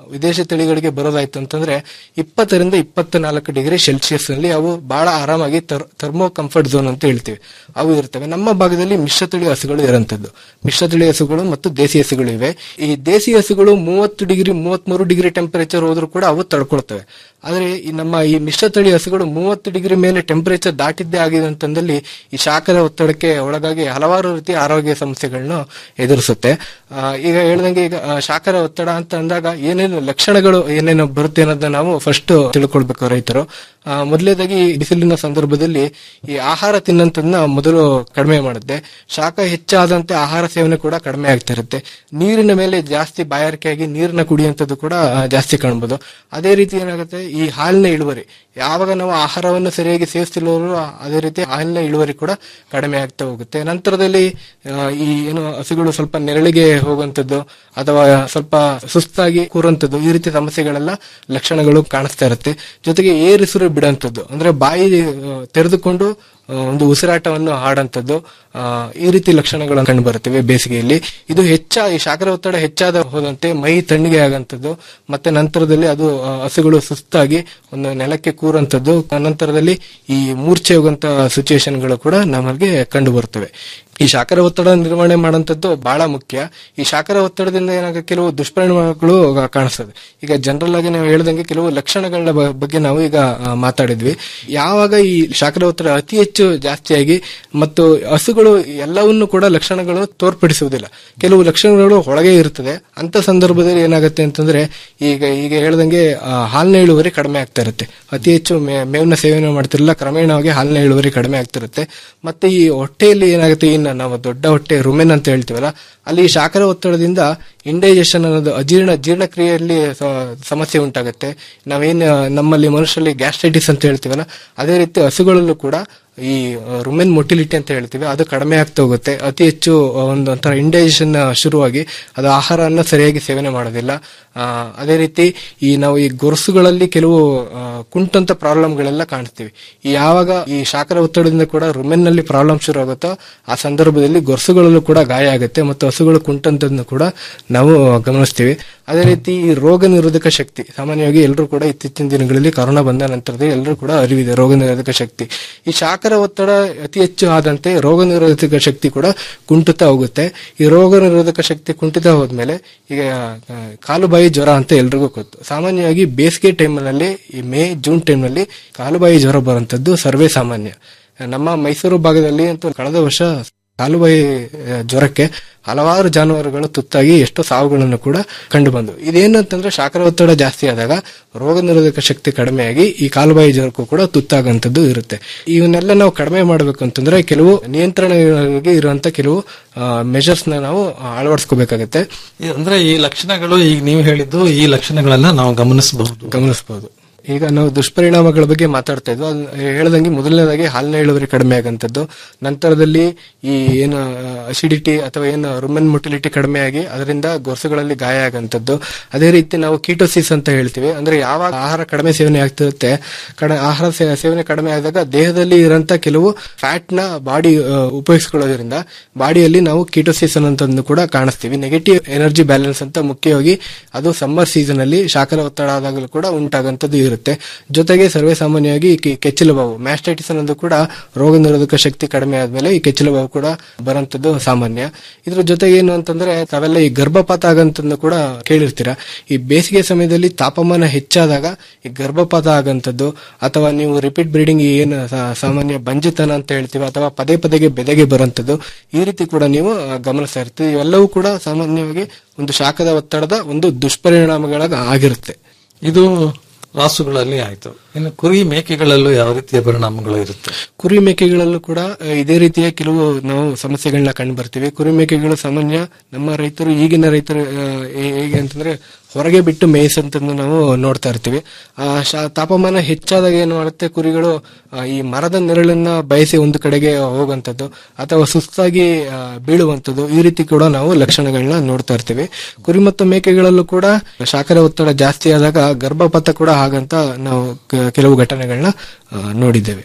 ವಿದೇಶಿ ತಳಿಗಳಿಗೆ ಬರೋದಾಯ್ತು ಅಂತಂದ್ರೆ ಇಪ್ಪತ್ತರಿಂದ ಇಪ್ಪತ್ತ ನಾಲ್ಕು ಡಿಗ್ರಿ ಸೆಲ್ಸಿಯಸ್ ನಲ್ಲಿ ಅವು ಬಹಳ ಆರಾಮಾಗಿ ಥರ್ಮೋ ಕಂಫರ್ಟ್ ಝೋನ್ ಅಂತ ಹೇಳ್ತೀವಿ ಅವು ಇರ್ತವೆ ನಮ್ಮ ಭಾಗದಲ್ಲಿ ಮಿಶ್ರತಳಿ ಹಸುಗಳು ಇರೋಂಥದ್ದು ಮಿಶ್ರತಳಿ ಹಸುಗಳು ಮತ್ತು ದೇಸಿ ಹಸುಗಳು ಇವೆ ಈ ದೇಸಿ ಹಸುಗಳು ಮೂವತ್ತು ಡಿಗ್ರಿ ಮೂವತ್ಮೂರು ಡಿಗ್ರಿ ಟೆಂಪರೇಚರ್ ಹೋದ್ರೂ ಕೂಡ ಅವು ತಡ್ಕೊಳ್ತವೆ ಆದ್ರೆ ಈ ನಮ್ಮ ಈ ಮಿಶ್ರತಳಿ ಹಸುಗಳು ಮೂವತ್ತು ಡಿಗ್ರಿ ಮೇಲೆ ಟೆಂಪರೇಚರ್ ದಾಟಿದ್ದೇ ಆಗಿದೆ ಅಂತಂದಲ್ಲಿ ಈ ಶಾಖದ ಒತ್ತಡಕ್ಕೆ ಒಳಗಾಗಿ ಹಲವಾರು ರೀತಿಯ ಆರೋಗ್ಯ ಸಮಸ್ಯೆಗಳನ್ನು ಎದುರಿಸುತ್ತೆ ಆ, ಈಗ ಹೇಳ್ದಂಗೆ ಈಗ ಆ, ಶಾಖದ ಒತ್ತಡ ಅಂತ ಅಂದಾಗ ಏನೇನು ಲಕ್ಷಣಗಳು ಏನೇನು ಬರುತ್ತೆ ಅನ್ನೋದನ್ನ ನಾವು ಫಸ್ಟ್ ತಿಳ್ಕೊಳ್ಬೇಕು ರೈತರು ಆ, ಮೊದಲನೇದಾಗಿ ಈ ಬಿಸಿಲಿನ ಸಂದರ್ಭದಲ್ಲಿ ಈ ಆಹಾರ ತಿನ್ನಂತದನ್ನ ಮೊದಲು ಕಡಿಮೆ ಮಾಡುತ್ತೆ ಶಾಖ ಹೆಚ್ಚಾದಂತೆ ಆಹಾರ ಸೇವನೆ ಕೂಡ ಕಡಿಮೆ ಆಗ್ತಾ ಇರುತ್ತೆ ನೀರಿನ ಮೇಲೆ ಜಾಸ್ತಿ ಬಾಯಾರಿಕೆಯಾಗಿ ನೀರನ್ನ ಕುಡಿಯುವಂಥದ್ದು ಕೂಡ ಆ, ಜಾಸ್ತಿ ಕಾಣ್ಬೋದು ಅದೇ ರೀತಿ ಏನಾಗುತ್ತೆ ಈ ಹಾಲಿನ ಇಳುವರಿ ಯಾವಾಗ ನಾವು ಆಹಾರವನ್ನು ಸರಿಯಾಗಿ ಸೇವಿಸ್ತಿಲ್ಲವರು ಅದೇ ರೀತಿ ಹಾಲಿನ ಇಳುವರಿ ಕೂಡ ಕಡಿಮೆ ಆಗ್ತಾ ಹೋಗುತ್ತೆ ನಂತರದಲ್ಲಿ ಆ, ಈ ಏನು ಹಸುಗಳು ಸ್ವಲ್ಪ ನೆರಳಿಗೆ ಹೋಗುವಂಥದ್ದು ಅಥವಾ ಸ್ವಲ್ಪ ಸುಸ್ತಾಗಿ ಕೂರುವಂಥದ್ದು ಈ ರೀತಿ ಸಮಸ್ಯೆಗಳೆಲ್ಲ ಲಕ್ಷಣಗಳು ಕಾಣಿಸ್ತಾ ಇರುತ್ತೆ ಜೊತೆಗೆ ಏರಿಸುರು ಬಿಡುವಂಥದ್ದು ಅಂದ್ರೆ ಬಾಯಿ ಆ, ತೆರೆದುಕೊಂಡು ಆ, ಒಂದು ಉಸಿರಾಟವನ್ನು ಹಾಡಂತದ್ದು ಆ, ಈ ರೀತಿ ಲಕ್ಷಣಗಳು ಕಂಡು ಬರುತ್ತವೆ ಬೇಸಿಗೆಯಲ್ಲಿ ಇದು ಹೆಚ್ಚ ಈ ಶಾಖರ ಒತ್ತಡ ಹೆಚ್ಚಾದ ಹೋದಂತೆ ಮೈ ತಣ್ಣಗೆ ಆಗಂತದ್ದು ಮತ್ತೆ ನಂತರದಲ್ಲಿ ಅದು ಆ, ಹಸುಗಳು ಸುಸ್ತಾಗಿ ಒಂದು ನೆಲಕ್ಕೆ ಕೂರಂತದ್ದು ನಂತರದಲ್ಲಿ ಈ ಮೂರ್ಛೆ ಹೋಗುವಂತ ಸಿಚುವೇಶನ್ಗಳು ಕೂಡ ನಮಗೆ ಕಂಡು ಬರುತ್ತವೆ ಈ ಶಾಖರ ಒತ್ತಡ ನಿರ್ವಹಣೆ ಮಾಡುವಂತದ್ದು ಬಹಳ ಮುಖ್ಯ ಈ ಶಾಖರ ಒತ್ತಡದಿಂದ ಏನಾಗ ಕೆಲವು ದುಷ್ಪರಿಣಾಮಗಳು ಕಾಣಿಸ್ತದೆ ಈಗ ಜನರಲ್ ಆಗಿ ನಾವು ಹೇಳ್ದಂಗೆ ಕೆಲವು ಲಕ್ಷಣಗಳ ಬ- ಬಗ್ಗೆ ನಾವು ಈಗ ಆ, ಮಾತಾಡಿದ್ವಿ ಯಾವಾಗ ಈ ಶಾಖರ ಒತ್ತಡ ಅತಿ ಹೆಚ್ಚು ಜಾಸ್ತಿಯಾಗಿ ಮತ್ತು ಹಸುಗಳು ಎಲ್ಲವನ್ನು ಕೂಡ ಲಕ್ಷಣಗಳು ತೋರ್ಪಡಿಸುವುದಿಲ್ಲ ಕೆಲವು ಲಕ್ಷಣಗಳು ಒಳಗೆ ಇರ್ತದೆ ಅಂತ ಸಂದರ್ಭದಲ್ಲಿ ಏನಾಗುತ್ತೆ ಅಂತಂದ್ರೆ ಈಗ ಈಗ ಹೇಳ್ದಂಗೆ ಆ, ಹಾಲಿನ ಇಳುವರಿ ಕಡಿಮೆ ಆಗ್ತಾ ಇರುತ್ತೆ ಅತಿ ಹೆಚ್ಚು ಮೇ- ಮೇವಿನ ಸೇವನೆ ಮಾಡ್ತಿರಲ್ಲ ಕ್ರಮೇಣವಾಗಿ ಹಾಲಿನ ಇಳುವರಿ ಕಡಿಮೆ ಆಗ್ತಿರುತ್ತೆ ಮತ್ತೆ ಈ ಹೊಟ್ಟೆಯಲ್ಲಿ ಏನಾಗುತ್ತೆ ಇನ್ನು ನಾವು ದೊಡ್ಡ ಹೊಟ್ಟೆ ರುಮೆನ್ ಅಂತ ಹೇಳ್ತೀವಲ್ಲ ಅಲ್ಲಿ ಈ ಶಾಖರ ಒತ್ತಡದಿಂದ ಇಂಡೈಜೆಷನ್ ಅನ್ನೋದು ಅಜೀರ್ಣ ಜೀರ್ಣಕ್ರಿಯೆಯಲ್ಲಿ ಸ- ಸಮಸ್ಯೆ ಉಂಟಾಗುತ್ತೆ ನಾವೇನು ನಮ್ಮಲ್ಲಿ ಮನುಷ್ಯರಲ್ಲಿ ಗ್ಯಾಸ್ಟ್ರೈಟಿಸ್ ಅಂತ ಹೇಳ್ತೀವಲ್ಲ ಅದೇ ರೀತಿ ಹಸುಗಳಲ್ಲೂ ಕೂಡ ಈ ರುಮೆನ್ ಮೊಟಿಲಿಟಿ ಅಂತ ಹೇಳ್ತೀವಿ ಅದು ಕಡಿಮೆ ಆಗ್ತಾ ಹೋಗುತ್ತೆ ಅತಿ ಹೆಚ್ಚು ಒಂದು ಒಂಥರ ಇಂಡೈಜೆಷನ್ ಶುರುವಾಗಿ ಅದು ಆಹಾರವನ್ನು ಸರಿಯಾಗಿ ಸೇವನೆ ಮಾಡೋದಿಲ್ಲ ಆ, ಅದೇ ರೀತಿ ಈ ನಾವು ಈ ಗೊರಸುಗಳಲ್ಲಿ ಕೆಲವು ಆ, ಕುಂಟಂತ ಪ್ರಾಬ್ಲಮ್ಗಳೆಲ್ಲ ಕಾಣ್ತೀವಿ ಈ ಯಾವಾಗ ಈ ಶಾಖರ ಒತ್ತಡದಿಂದ ಕೂಡ ರುಮೆನ್ ನಲ್ಲಿ ಪ್ರಾಬ್ಲಮ್ ಶುರು ಆಗುತ್ತೋ ಆ ಸಂದರ್ಭದಲ್ಲಿ ಗೊರಸುಗಳಲ್ಲೂ ಕೂಡ ಗಾಯ ಆಗುತ್ತೆ ಮತ್ತು ಹಸುಗಳು ಕುಂಟಂತದನ್ನು ಕೂಡ ನಾವು ಗಮನಿಸ್ತೀವಿ ಅದೇ ರೀತಿ ಈ ರೋಗ ನಿರೋಧಕ ಶಕ್ತಿ ಸಾಮಾನ್ಯವಾಗಿ ಎಲ್ಲರೂ ಕೂಡ ಇತ್ತೀಚಿನ ದಿನಗಳಲ್ಲಿ ಕೊರೋನಾ ಬಂದ ನಂತರದಲ್ಲಿ ಎಲ್ಲರೂ ಕೂಡ ಅರಿವಿದೆ ರೋಗ ನಿರೋಧಕ ಶಕ್ತಿ ಈ ಶಾಖರ ಒತ್ತಡ ಅತಿ ಹೆಚ್ಚು ಆದಂತೆ ರೋಗ ನಿರೋಧಕ ಶಕ್ತಿ ಕೂಡ ಕುಂಟುತ್ತಾ ಹೋಗುತ್ತೆ ಈ ರೋಗ ನಿರೋಧಕ ಶಕ್ತಿ ಕುಂಠಿತ ಹೋದ್ಮೇಲೆ ಈಗ ಆ, ಕಾಲುಬಾಯಿ ಜ್ವರ ಅಂತ ಎಲ್ರಿಗೂ ಗೊತ್ತು ಸಾಮಾನ್ಯವಾಗಿ ಬೇಸಿಗೆ ಟೈಮ್ನಲ್ಲಿ ಈ ಮೇ ಜೂನ್ ಟೈಮ್ನಲ್ಲಿ ಕಾಲುಬಾಯಿ ಜ್ವರ ಬರುವಂತದ್ದು ಸರ್ವೇ ಸಾಮಾನ್ಯ ನಮ್ಮ ಮೈಸೂರು ಭಾಗದಲ್ಲಿ ಅಂತೂ ಕಳೆದ ವರ್ಷ ಕಾಲುಬಾಯಿ ಆ, ಜ್ವರಕ್ಕೆ ಹಲವಾರು ಜಾನುವಾರುಗಳು ತುತ್ತಾಗಿ ಎಷ್ಟೋ ಸಾವುಗಳನ್ನು ಕೂಡ ಕಂಡು ಬಂದು ಇದೇನಂತಂದ್ರೆ ಶಾಖರ ಒತ್ತಡ ಜಾಸ್ತಿ ಆದಾಗ ರೋಗ ನಿರೋಧಕ ಶಕ್ತಿ ಕಡಿಮೆಯಾಗಿ ಈ ಕಾಲುಬಾಯಿ ಜ್ವರಕ್ಕೂ ಕೂಡ ತುತ್ತಾಗಂತದ್ದು ಇರುತ್ತೆ ಇವನ್ನೆಲ್ಲ ನಾವು ಕಡಿಮೆ ಮಾಡಬೇಕು ಅಂತಂದ್ರೆ ಕೆಲವು ನಿಯಂತ್ರಣಗಳಿಗೆ ಇರುವಂತ ಕೆಲವು ಮೆಷರ್ಸ್ ನ ನಾವು ಅಳವಡಿಸ್ಕೋಬೇಕಾಗತ್ತೆ ಈ- ಅಂದ್ರೆ ಈ ಲಕ್ಷಣಗಳು ಈಗ ನೀವು ಹೇಳಿದ್ದು ಈ ಲಕ್ಷಣಗಳನ್ನ ನಾವು ಗಮನಿಸಬಹುದು ಗಮನಿಸಬಹುದು ಈಗ ನಾವು ದುಷ್ಪರಿಣಾಮಗಳ ಬಗ್ಗೆ ಮಾತಾಡ್ತಾ ಇದ್ವು ಅದು ಹೇಳ್ದಂಗೆ ಮೊದಲನೇದಾಗಿ ಹಾಲಿನ ಇಳುವರಿ ಕಡಿಮೆ ಆಗಂತದ್ದು ನಂತರದಲ್ಲಿ ಈ ಏನು ಅಸಿಡಿಟಿ ಅಥವಾ ಏನು ರುಮನ್ ಮೊಟಿಲಿಟಿ ಕಡಿಮೆ ಆಗಿ ಅದರಿಂದ ಗೊರಸುಗಳಲ್ಲಿ ಗಾಯ ಆಗಂತದ್ದು ಅದೇ ರೀತಿ ನಾವು ಕೀಟೋಸಿಸ್ ಅಂತ ಹೇಳ್ತೀವಿ ಅಂದ್ರೆ ಯಾವಾಗ ಆಹಾರ ಕಡಿಮೆ ಸೇವನೆ ಆಗ್ತಿರುತ್ತೆ ಕಡ ಆಹಾರ ಸೇ- ಸೇವನೆ ಕಡಿಮೆ ಆದಾಗ ದೇಹದಲ್ಲಿ ಇರೋಂತ ಕೆಲವು ಫ್ಯಾಟ್ ನ ಬಾಡಿ ಉಪಯೋಗಿಸ್ಕೊಳ್ಳೋದ್ರಿಂದ ಬಾಡಿಯಲ್ಲಿ ನಾವು ಕೀಟೋಸಿಸ್ ಅನ್ನೋದನ್ನು ಕೂಡ ಕಾಣಿಸ್ತೀವಿ ನೆಗೆಟಿವ್ ಎನರ್ಜಿ ಬ್ಯಾಲೆನ್ಸ್ ಅಂತ ಮುಖ್ಯವಾಗಿ ಅದು ಸಮ್ಮರ್ ಸೀಸನ್ ಅಲ್ಲಿ ಶಾಖರ ಒತ್ತಡ ಆದಾಗಲೂ ಕೂಡ ಉಂಟಾಗಂತದ್ದು ಇರುತ್ತೆ ಜೊತೆಗೆ ಸರ್ವೇ ಸಾಮಾನ್ಯವಾಗಿ ಈ ಕೆ- ಕೆಚ್ಚಲು ಬಾವು ಮ್ಯಾಸ್ಟೈಟಿಸ್ ಅನ್ನೋದು ಕೂಡ ರೋಗ ನಿರೋಧಕ ಶಕ್ತಿ ಕಡಿಮೆ ಆದ್ಮೇಲೆ ಈ ಕೆಚ್ಚಲು ಬಾವು ಕೂಡ ಬರಂತದ್ದು ಸಾಮಾನ್ಯ ಇದ್ರ ಜೊತೆಗೆ ಏನು ಅಂತಂದ್ರೆ ತಾವೆಲ್ಲ ಈ ಗರ್ಭಪಾತ ಆಗಂತದ್ದು ಕೂಡ ಕೇಳಿರ್ತೀರಾ ಈ ಬೇಸಿಗೆ ಸಮಯದಲ್ಲಿ ತಾಪಮಾನ ಹೆಚ್ಚಾದಾಗ ಈ ಗರ್ಭಪಾತ ಆಗಂತದ್ದು ಅಥವಾ ನೀವು ರಿಪೀಟ್ ಬ್ರೀಡಿಂಗ್ ಏನು ಸಾ- ಸಾಮಾನ್ಯ ಬಂಜಿತನ ಅಂತ ಹೇಳ್ತೀವಿ ಅಥವಾ ಪದೇ ಪದೇಗೆ ಬೆದೆಗೆ ಬರುವಂತದ್ದು ಈ ರೀತಿ ಕೂಡ ನೀವು ಆ, ಗಮನಿಸ್ತಾ ಇರ್ತೀವಿ ಇವೆಲ್ಲವೂ ಕೂಡ ಸಾಮಾನ್ಯವಾಗಿ ಒಂದು ಶಾಖದ ಒತ್ತಡದ ಒಂದು ದುಷ್ಪರಿಣಾಮಗಳ ಆಗಿರುತ್ತೆ ಇದು ರಾಸುಗಳಲ್ಲಿ ಆಯ್ತು ಇನ್ನು ಕುರಿ ಮೇಕೆಗಳಲ್ಲೂ ಯಾವ ರೀತಿಯ ಪರಿಣಾಮಗಳು ಇರುತ್ತೆ ಕುರಿ ಮೇಕೆಗಳಲ್ಲೂ ಕೂಡ ಆ, ಇದೇ ರೀತಿಯ ಕೆಲವು ನಾವು ಸಮಸ್ಯೆಗಳನ್ನ ಕಂಡು ಬರ್ತೀವಿ ಕುರಿ ಮೇಕೆಗಳು ಸಾಮಾನ್ಯ ನಮ್ಮ ರೈತರು ಈಗಿನ ರೈತರು ಆ, ಹೇ- ಹೇಗೆ ಅಂತಂದ್ರೆ ಹೊರಗೆ ಬಿಟ್ಟು ಮೇಯಿಸಂತಂದು ನಾವು ನೋಡ್ತಾ ಇರ್ತೀವಿ ಆ ಶಾ- ತಾಪಮಾನ ಹೆಚ್ಚಾದಾಗ ಏನು ಮಾಡುತ್ತೆ ಕುರಿಗಳು ಆ, ಈ ಮರದ ನೆರಳನ್ನ ಬಯಸಿ ಒಂದು ಕಡೆಗೆ ಹೋಗುವಂಥದ್ದು ಅಥವಾ ಸುಸ್ತಾಗಿ ಆ, ಬೀಳುವಂಥದ್ದು ಈ ರೀತಿ ಕೂಡ ನಾವು ಲಕ್ಷಣಗಳನ್ನ ನೋಡ್ತಾ ಇರ್ತೀವಿ ಕುರಿ ಮತ್ತು ಮೇಕೆಗಳಲ್ಲೂ ಕೂಡ ಶಾಖರ ಒತ್ತಡ ಜಾಸ್ತಿ ಆದಾಗ ಗರ್ಭಪಾತ ಕೂಡ ಹಾಗಂತ ನಾವು ಕ- ಕೆಲವು ಘಟನೆಗಳನ್ನ ಆ, ನೋಡಿದ್ದೇವೆ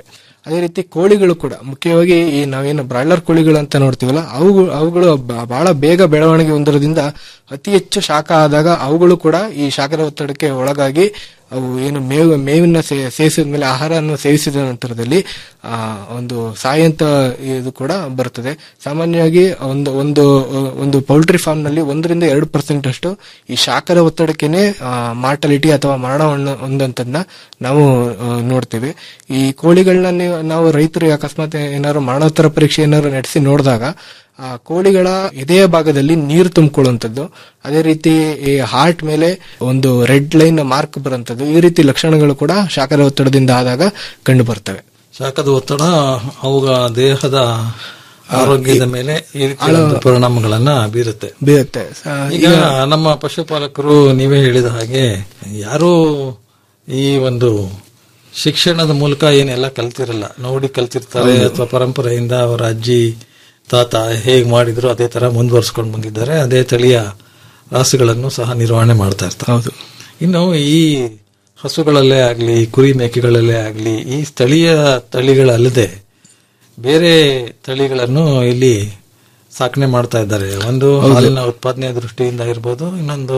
ಅದೇ ರೀತಿ ಕೋಳಿಗಳು ಕೂಡ ಮುಖ್ಯವಾಗಿ ಈ ನಾವೇನು ಬ್ರಾಯ್ಲರ್ ಕೋಳಿಗಳು ಅಂತ ನೋಡ್ತೀವಲ್ಲ ಅವು ಅವುಗಳು ಬ- ಬಹಳ ಬೇಗ ಬೆಳವಣಿಗೆ ಹೊಂದಿರೋದ್ರಿಂದ ಅತಿ ಹೆಚ್ಚು ಶಾಖ ಆದಾಗ ಅವುಗಳು ಕೂಡ ಈ ಶಾಖದ ಒತ್ತಡಕ್ಕೆ ಒಳಗಾಗಿ ಅವು ಏನು ಮೇವು ಮೇವಿನ ಸೇ- ಸೇವಿಸಿದ ಮೇಲೆ ಆಹಾರವನ್ನು ಸೇವಿಸಿದ ನಂತರದಲ್ಲಿ ಆ ಒಂದು ಸಾಯಂತ ಇದು ಕೂಡ ಬರ್ತದೆ ಸಾಮಾನ್ಯವಾಗಿ ಒಂದು ಒಂದು ಒಂದು ಪೌಲ್ಟ್ರಿ ಫಾರ್ಮ್ ನಲ್ಲಿ ಒಂದರಿಂದ ಎರಡು ಪರ್ಸೆಂಟ್ ಅಷ್ಟು ಈ ಶಾಖದ ಒತ್ತಡಕ್ಕೆನೆ ಮಾರ್ಟಲಿಟಿ ಅಥವಾ ಮರಣವನ್ನು ಹೊಂದಂತದ್ನ ನಾವು ಆ, ನೋಡ್ತೇವೆ ಈ ಕೋಳಿಗಳನ್ನ ನೀವು- ನಾವು ರೈತರು ಅಕಸ್ಮಾತ್ ಏನಾದ್ರು ಮರಣೋತ್ತರ ಪರೀಕ್ಷೆ ಏನಾದ್ರು ನಡೆಸಿ ನೋಡಿದಾಗ ಆ ಕೋಳಿಗಳ ಎದೆಯ ಭಾಗದಲ್ಲಿ ನೀರು ತುಂಬಿಕೊಳ್ಳುವಂಥದ್ದು ಅದೇ ರೀತಿ ಈ ಹಾರ್ಟ್ ಮೇಲೆ ಒಂದು ರೆಡ್ ಲೈನ್ ಮಾರ್ಕ್ ಬರುವಂಥದ್ದು ಈ ರೀತಿ ಲಕ್ಷಣಗಳು ಕೂಡ ಶಾಖದ ಒತ್ತಡದಿಂದ ಆದಾಗ ಕಂಡು ಬರ್ತವೆ ಶಾಖದ ಒತ್ತಡ ಅವುಗಳ ದೇಹದ ಆರೋಗ್ಯದ ಮೇಲೆ ಈ ರೀತಿಯ ಒಂದು ಪರಿಣಾಮಗಳನ್ನ ಬೀರುತ್ತೆ ಬೀರುತ್ತೆ ಆ, ಈಗ ನಮ್ಮ ಪಶುಪಾಲಕರು ನೀವೇ ಹೇಳಿದ ಹಾಗೆ ಯಾರು ಈ ಒಂದು ಶಿಕ್ಷಣದ ಮೂಲಕ ಏನೆಲ್ಲ ಕಲ್ತಿರಲ್ಲ ನೋಡಿ ಕಲ್ತಿರ್ತಾರೆ ಅಥವಾ ಪರಂಪರೆಯಿಂದ ಅವರ ಅಜ್ಜಿ ತಾತ ಹೇಗ್ ಮಾಡಿದ್ರು ಅದೇ ತರ ಮುಂದುವರ್ಸ್ಕೊಂಡು ಬಂದಿದ್ದಾರೆ ಅದೇ ತಳಿಯ ರಾಸುಗಳನ್ನು ಸಹ ನಿರ್ವಹಣೆ ಮಾಡ್ತಾ ಇರ್ತಾರೆ ಹೌದು ಇನ್ನು ಈ ಹಸುಗಳಲ್ಲೇ ಆಗ್ಲಿ ಕುರಿ ಮೇಕೆಗಳಲ್ಲೇ ಆಗ್ಲಿ ಈ ಸ್ಥಳೀಯ ತಳಿಗಳಲ್ಲದೆ ಬೇರೆ ತಳಿಗಳನ್ನು ಇಲ್ಲಿ ಸಾಕಣೆ ಮಾಡ್ತಾ ಇದ್ದಾರೆ ಒಂದು ಹಾಲಿನ ಉತ್ಪಾದನೆ ದೃಷ್ಟಿಯಿಂದ ಇರ್ಬೋದು ಇನ್ನೊಂದು